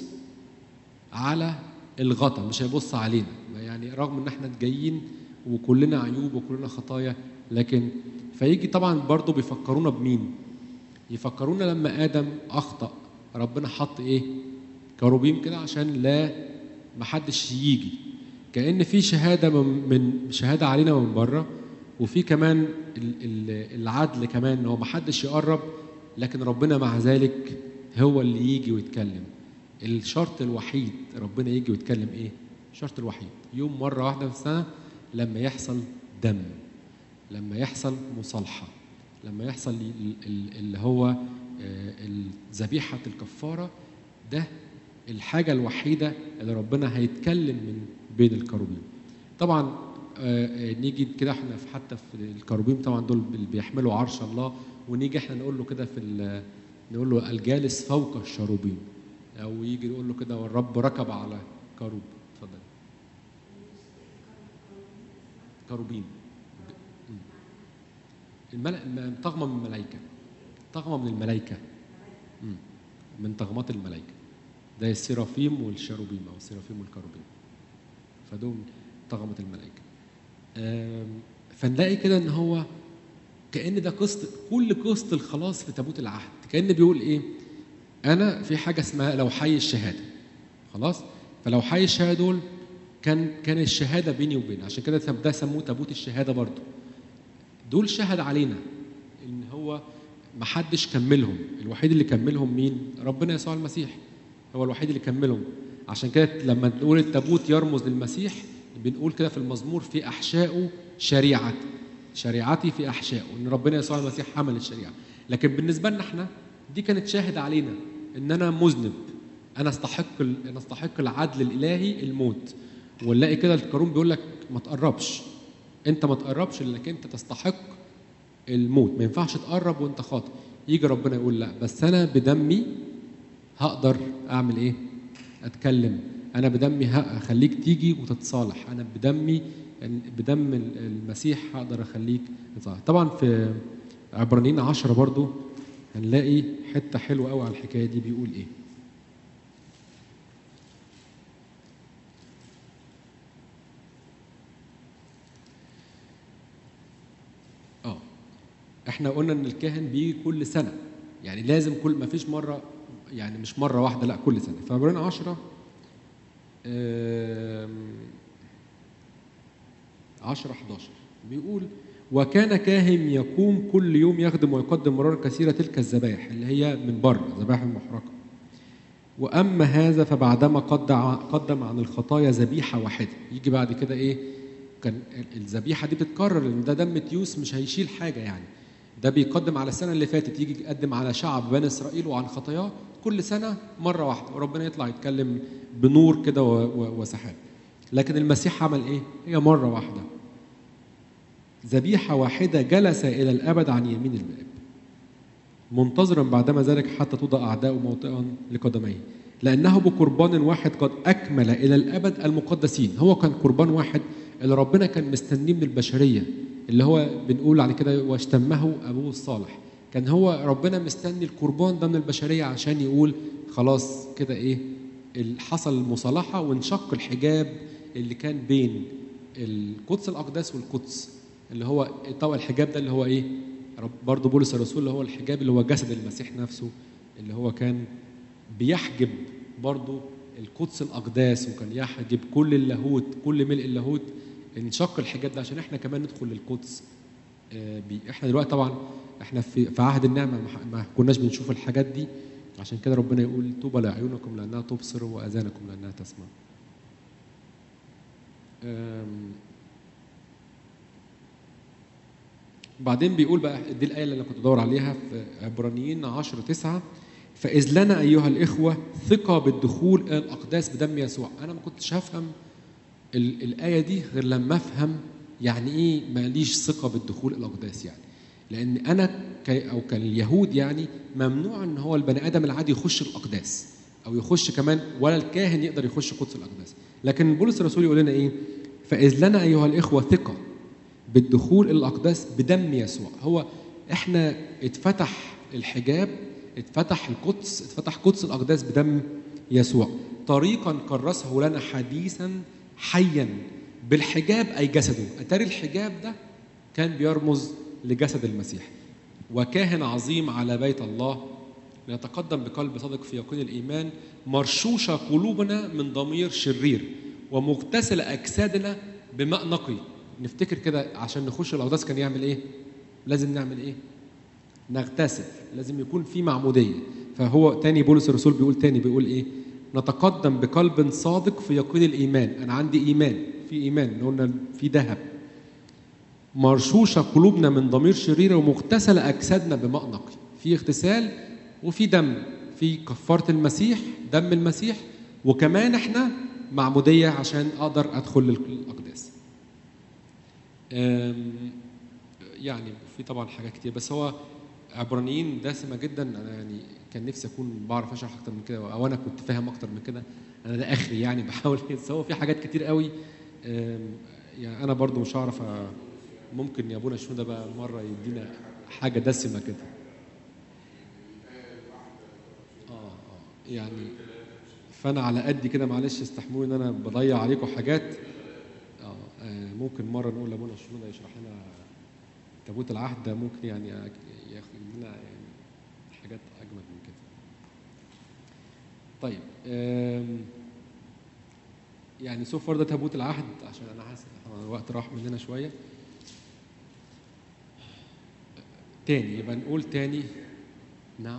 على الغطا مش هيبص علينا يعني رغم ان احنا جايين وكلنا عيوب وكلنا خطايا لكن فيجي طبعا برضه بيفكرونا بمين يفكرونا لما ادم اخطا ربنا حط ايه كروبيم كده عشان لا محدش يجي كان في شهاده من, من شهاده علينا من بره وفي كمان ال- ال- العدل كمان ان هو محدش يقرب لكن ربنا مع ذلك هو اللي يجي ويتكلم الشرط الوحيد ربنا يجي ويتكلم ايه الشرط الوحيد يوم مره واحده في السنه لما يحصل دم لما يحصل مصالحه لما يحصل ال- ال- اللي هو آه، ذبيحه الكفاره ده الحاجه الوحيده اللي ربنا هيتكلم من بين الكروبيم طبعا آه، آه، نيجي كده احنا في حتى في الكروبيم طبعا دول اللي بيحملوا عرش الله ونيجي احنا نقول له كده في ال- نقول له الجالس فوق الشروبيم او يجي يقول له كده والرب ركب على كروب اتفضل كروبيم م. الملأ م- طغمة من الملائكة طغمة من الملائكة م. من طغمات الملائكة ده السرافيم والشروبيم أو السرافيم والكروبيم فدول طغمة الملائكة آم، فنلاقي كده ان هو كأن ده قسط كل قسط الخلاص في تابوت العهد كأن بيقول ايه انا في حاجة اسمها لو حي الشهادة خلاص فلو حي الشهادة دول كان كان الشهادة بيني وبين عشان كده ده سموه تابوت الشهادة برضو دول شهد علينا ان هو ما حدش كملهم الوحيد اللي كملهم مين ربنا يسوع المسيح هو الوحيد اللي كملهم عشان كده لما نقول التابوت يرمز للمسيح بنقول كده في المزمور في احشائه شريعتي شريعتي في احشائه ان ربنا يسوع المسيح حمل الشريعه لكن بالنسبه لنا احنا دي كانت شاهد علينا ان انا مذنب انا استحق ال- انا استحق العدل الالهي الموت ونلاقي كده القانون بيقول لك ما تقربش انت ما تقربش لانك انت تستحق الموت ما ينفعش تقرب وانت خاطئ يجي ربنا يقول لا بس انا بدمي هقدر اعمل ايه اتكلم انا بدمي هخليك تيجي وتتصالح انا بدمي بدم المسيح هقدر اخليك تتصالح طبعا في عبرانيين عشرة برضو هنلاقي حتة حلوة قوي على الحكاية دي بيقول ايه اه احنا قلنا ان الكاهن بيجي كل سنه يعني لازم كل ما فيش مره يعني مش مره واحده لا كل سنه فعبرنا 10 10 11 بيقول وكان كاهن يقوم كل يوم يخدم ويقدم مرارا كثيره تلك الذبائح اللي هي من بره ذبائح المحرقه واما هذا فبعدما قدم قدم عن الخطايا ذبيحه واحده يجي بعد كده ايه كان الذبيحه دي بتتكرر لان ده دم تيوس مش هيشيل حاجه يعني ده بيقدم على السنه اللي فاتت يجي يقدم على شعب بني اسرائيل وعن خطاياه كل سنه مره واحده وربنا يطلع يتكلم بنور كده و- و- وسحاب لكن المسيح عمل ايه هي مره واحده ذبيحه واحده جلس الى الابد عن يمين الاب منتظرا بعدما ذلك حتى توضع اعداؤه موطئا لقدميه لانه بقربان واحد قد اكمل الى الابد المقدسين هو كان قربان واحد اللي ربنا كان مستنيه من البشريه اللي هو بنقول على كده واشتمه ابوه الصالح كان هو ربنا مستني القربان ده من البشريه عشان يقول خلاص كده ايه ال- حصل المصالحه وانشق الحجاب اللي كان بين القدس الاقداس والقدس اللي هو طبعا الحجاب ده اللي هو ايه رب- برضه بولس الرسول اللي هو الحجاب اللي هو جسد المسيح نفسه اللي هو كان بيحجب برضه القدس الاقداس وكان يحجب كل اللاهوت كل ملء اللاهوت انشق الحجاب ده عشان احنا كمان ندخل للقدس آه، بي- احنا دلوقتي طبعا احنا في في عهد النعمه ما ح- ما كناش بنشوف الحاجات دي عشان كده ربنا يقول طوبى لعيونكم لانها تبصر واذانكم لانها تسمع آم، بعدين بيقول بقى دي الآية اللي أنا كنت بدور عليها في عبرانيين 10 9 فإذ لنا أيها الإخوة ثقة بالدخول إلى الأقداس بدم يسوع أنا ما كنتش هفهم ال- الآية دي غير لما أفهم يعني إيه ماليش ثقة بالدخول إلى الأقداس يعني لأن أنا كي أو كاليهود يعني ممنوع إن هو البني آدم العادي يخش الأقداس أو يخش كمان ولا الكاهن يقدر يخش قدس الأقداس لكن بولس الرسول يقول لنا إيه فإذ لنا أيها الإخوة ثقة بالدخول الى الاقداس بدم يسوع هو احنا اتفتح الحجاب اتفتح القدس اتفتح قدس الاقداس بدم يسوع طريقا كرسه لنا حديثا حيا بالحجاب اي جسده اتاري الحجاب ده كان بيرمز لجسد المسيح وكاهن عظيم على بيت الله لنتقدم بقلب صادق في يقين الايمان مرشوشه قلوبنا من ضمير شرير ومغتسل اجسادنا بماء نقي نفتكر كده عشان نخش الاقداس كان يعمل ايه لازم نعمل ايه نغتسل لازم يكون في معموديه فهو تاني بولس الرسول بيقول تاني بيقول ايه نتقدم بقلب صادق في يقين الايمان انا عندي ايمان في ايمان قلنا في ذهب مرشوشه قلوبنا من ضمير شريره ومغتسله اجسادنا بماء نقي في اغتسال وفي دم في كفاره المسيح دم المسيح وكمان احنا معموديه عشان اقدر ادخل للاقداس أم، يعني في طبعا حاجات كتير بس هو عبرانيين دسمه جدا انا يعني كان نفسي اكون بعرف اشرح اكتر من كده او انا كنت فاهم اكتر من كده انا ده اخري يعني بحاول بس هو في حاجات كتير قوي أم، يعني انا برضو مش هعرف أ- ممكن يا ابونا شنودة بقى مره يدينا حاجه دسمه كده اه اه يعني فانا على قدي كده معلش استحملوا ان انا بضيع عليكم حاجات اه آه، ممكن مره نقول لابونا شنودة يشرح لنا تابوت العهد ده ممكن يعني ياخد لنا يعني حاجات اجمل من كده طيب آم، يعني سو فار ده تابوت العهد عشان انا حاسس إن الوقت راح مننا شويه تاني يبقى نقول تاني نعم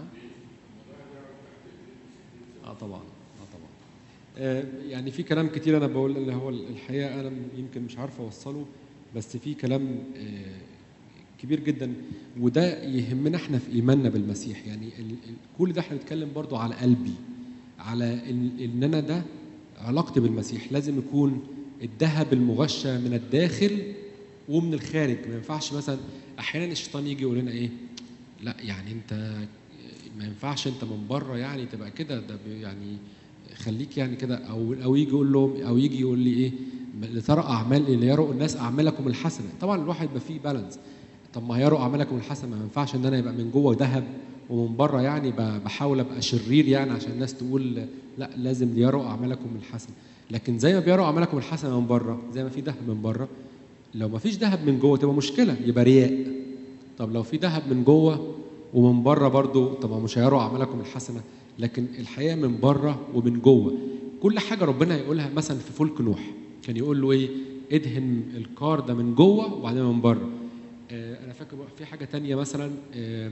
اه طبعا اه طبعا آه يعني في كلام كتير انا بقول اللي هو الحقيقه انا يمكن مش عارف اوصله بس في كلام آه كبير جدا وده يهمنا احنا في ايماننا بالمسيح يعني ال- ال- كل ده احنا بنتكلم برضو على قلبي على إن- ان انا ده علاقتي بالمسيح لازم يكون الذهب المغشى من الداخل ومن الخارج ما ينفعش مثلا احيانا الشيطان يجي يقول لنا ايه لا يعني انت ما ينفعش انت من بره يعني تبقى كده ده بي- يعني خليك يعني كده او او يجي يقول لهم او يجي يقول لي ايه لترى اعمال ليروا الناس اعمالكم الحسنه طبعا الواحد يبقى فيه بالانس طب ما هيروا اعمالكم الحسنه ما ينفعش ان انا يبقى من جوه ذهب ومن بره يعني ب- بحاول ابقى شرير يعني عشان الناس تقول لا لازم ليروا اعمالكم الحسنه لكن زي ما بيروا اعمالكم الحسنه من بره زي ما في ذهب من بره لو ما فيش ذهب من جوه تبقى مشكله يبقى رياء طب لو في ذهب من جوه ومن بره برضو طب ما مش هيروا اعمالكم الحسنه لكن الحقيقه من بره ومن جوه كل حاجه ربنا يقولها مثلا في فلك نوح كان يقول له ايه ادهن الكار ده من جوه وبعدين من بره آه انا فاكر بقى في حاجه تانية مثلا آه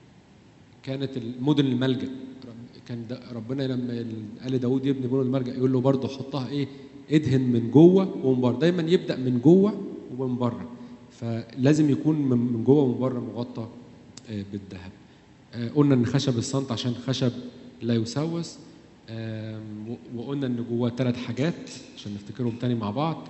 كانت المدن الملجا رب- كان ده ربنا لما قال لداود يبني مدن الملجا يقول له برضه حطها ايه ادهن من جوه ومن بره دايما يبدا من جوه ومن بره فلازم يكون من من جوه ومن بره مغطى آه، بالذهب آه، قلنا ان خشب الصمت عشان خشب لا يسوس آم، و- وقلنا ان جواه ثلاث حاجات عشان نفتكرهم تاني مع بعض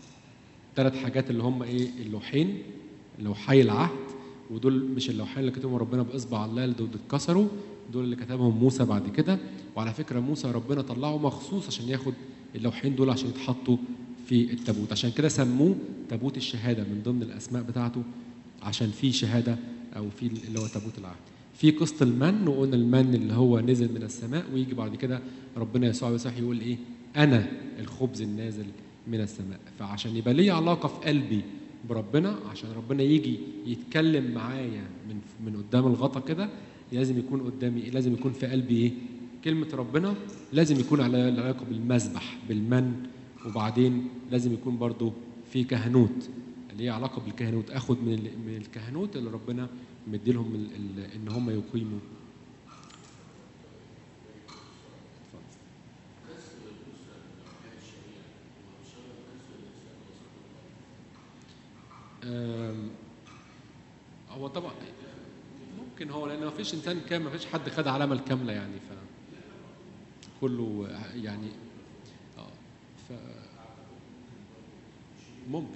ثلاث حاجات اللي هم ايه اللوحين لوحي العهد ودول مش اللوحين اللي كتبهم ربنا باصبع الله اللي دول اتكسروا دول اللي كتبهم موسى بعد كده وعلى فكره موسى ربنا طلعه مخصوص عشان ياخد اللوحين دول عشان يتحطوا في التابوت عشان كده سموه تابوت الشهاده من ضمن الاسماء بتاعته عشان في شهاده او في اللي هو تابوت العهد في قسط المن وقلنا المن اللي هو نزل من السماء ويجي بعد كده ربنا يسوع المسيح يقول ايه انا الخبز النازل من السماء فعشان يبقى لي علاقه في قلبي بربنا عشان ربنا يجي يتكلم معايا من من قدام الغطا كده لازم يكون قدامي لازم يكون في قلبي ايه كلمه ربنا لازم يكون على علاقه بالمذبح بالمن وبعدين لازم يكون برضو في كهنوت اللي هي علاقه بالكهنوت اخد من ال- من الكهنوت اللي ربنا مديلهم ال- ال- ان هم يقيموا أم، هو طبعا ممكن هو لان ما فيش انسان كامل ما فيش حد خد علامه الكامله يعني ف كله يعني اه ف ممكن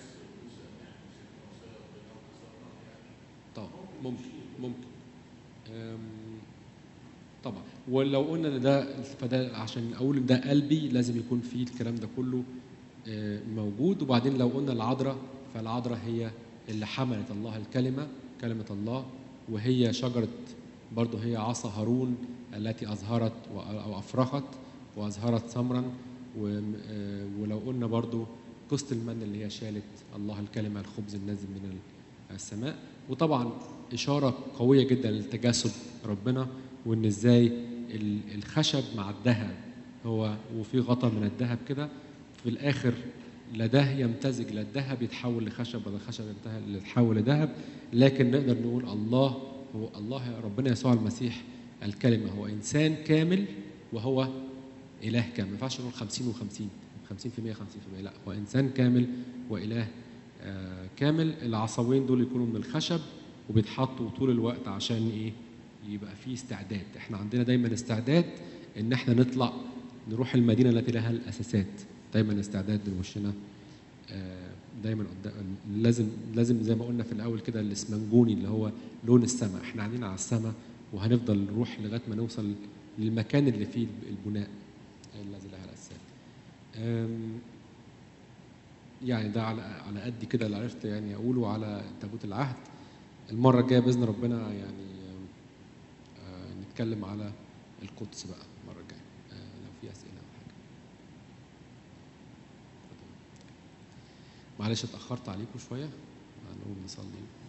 طبعا ممكن ممكن أم، طبعا ولو قلنا ان ده فده عشان اقول ان ده قلبي لازم يكون فيه الكلام ده كله آه، موجود وبعدين لو قلنا العذراء فالعذراء هي اللي حملت الله الكلمه كلمه الله وهي شجره برضه هي عصا هارون التي اظهرت و- او افرخت واظهرت ثمرا و- آه، ولو قلنا برضه قسط المن اللي هي شالت الله الكلمه الخبز النازل من السماء وطبعا اشاره قويه جدا لتجسد ربنا وان ازاي ال- الخشب مع الذهب هو وفي غطا من الذهب كده في الاخر لا ده يمتزج لا الذهب يتحول لخشب ولا الخشب ينتهي- يتحول لذهب لكن نقدر نقول الله هو الله ربنا يسوع المسيح الكلمه هو انسان كامل وهو اله كامل ما ينفعش نقول 50 و50 50% 50% لا هو انسان كامل واله آه، كامل العصاوين دول يكونوا من الخشب وبيتحطوا طول الوقت عشان ايه يبقى في استعداد احنا عندنا دايما استعداد ان احنا نطلع نروح المدينه التي لها الاساسات دايما استعداد لوشنا آه، دايما قدام لازم لازم زي ما قلنا في الاول كده الاسمنجوني اللي هو لون السماء احنا قاعدين على السماء وهنفضل نروح لغايه ما نوصل للمكان اللي فيه البناء الذي لها الاساسات أم، يعني ده على على قد كده اللي عرفت يعني اقوله على تابوت العهد المره الجايه باذن ربنا يعني آم، آه، نتكلم على القدس بقى المره الجايه آه، لو في اسئله او حاجه معلش اتاخرت عليكم شويه هنقوم نصلي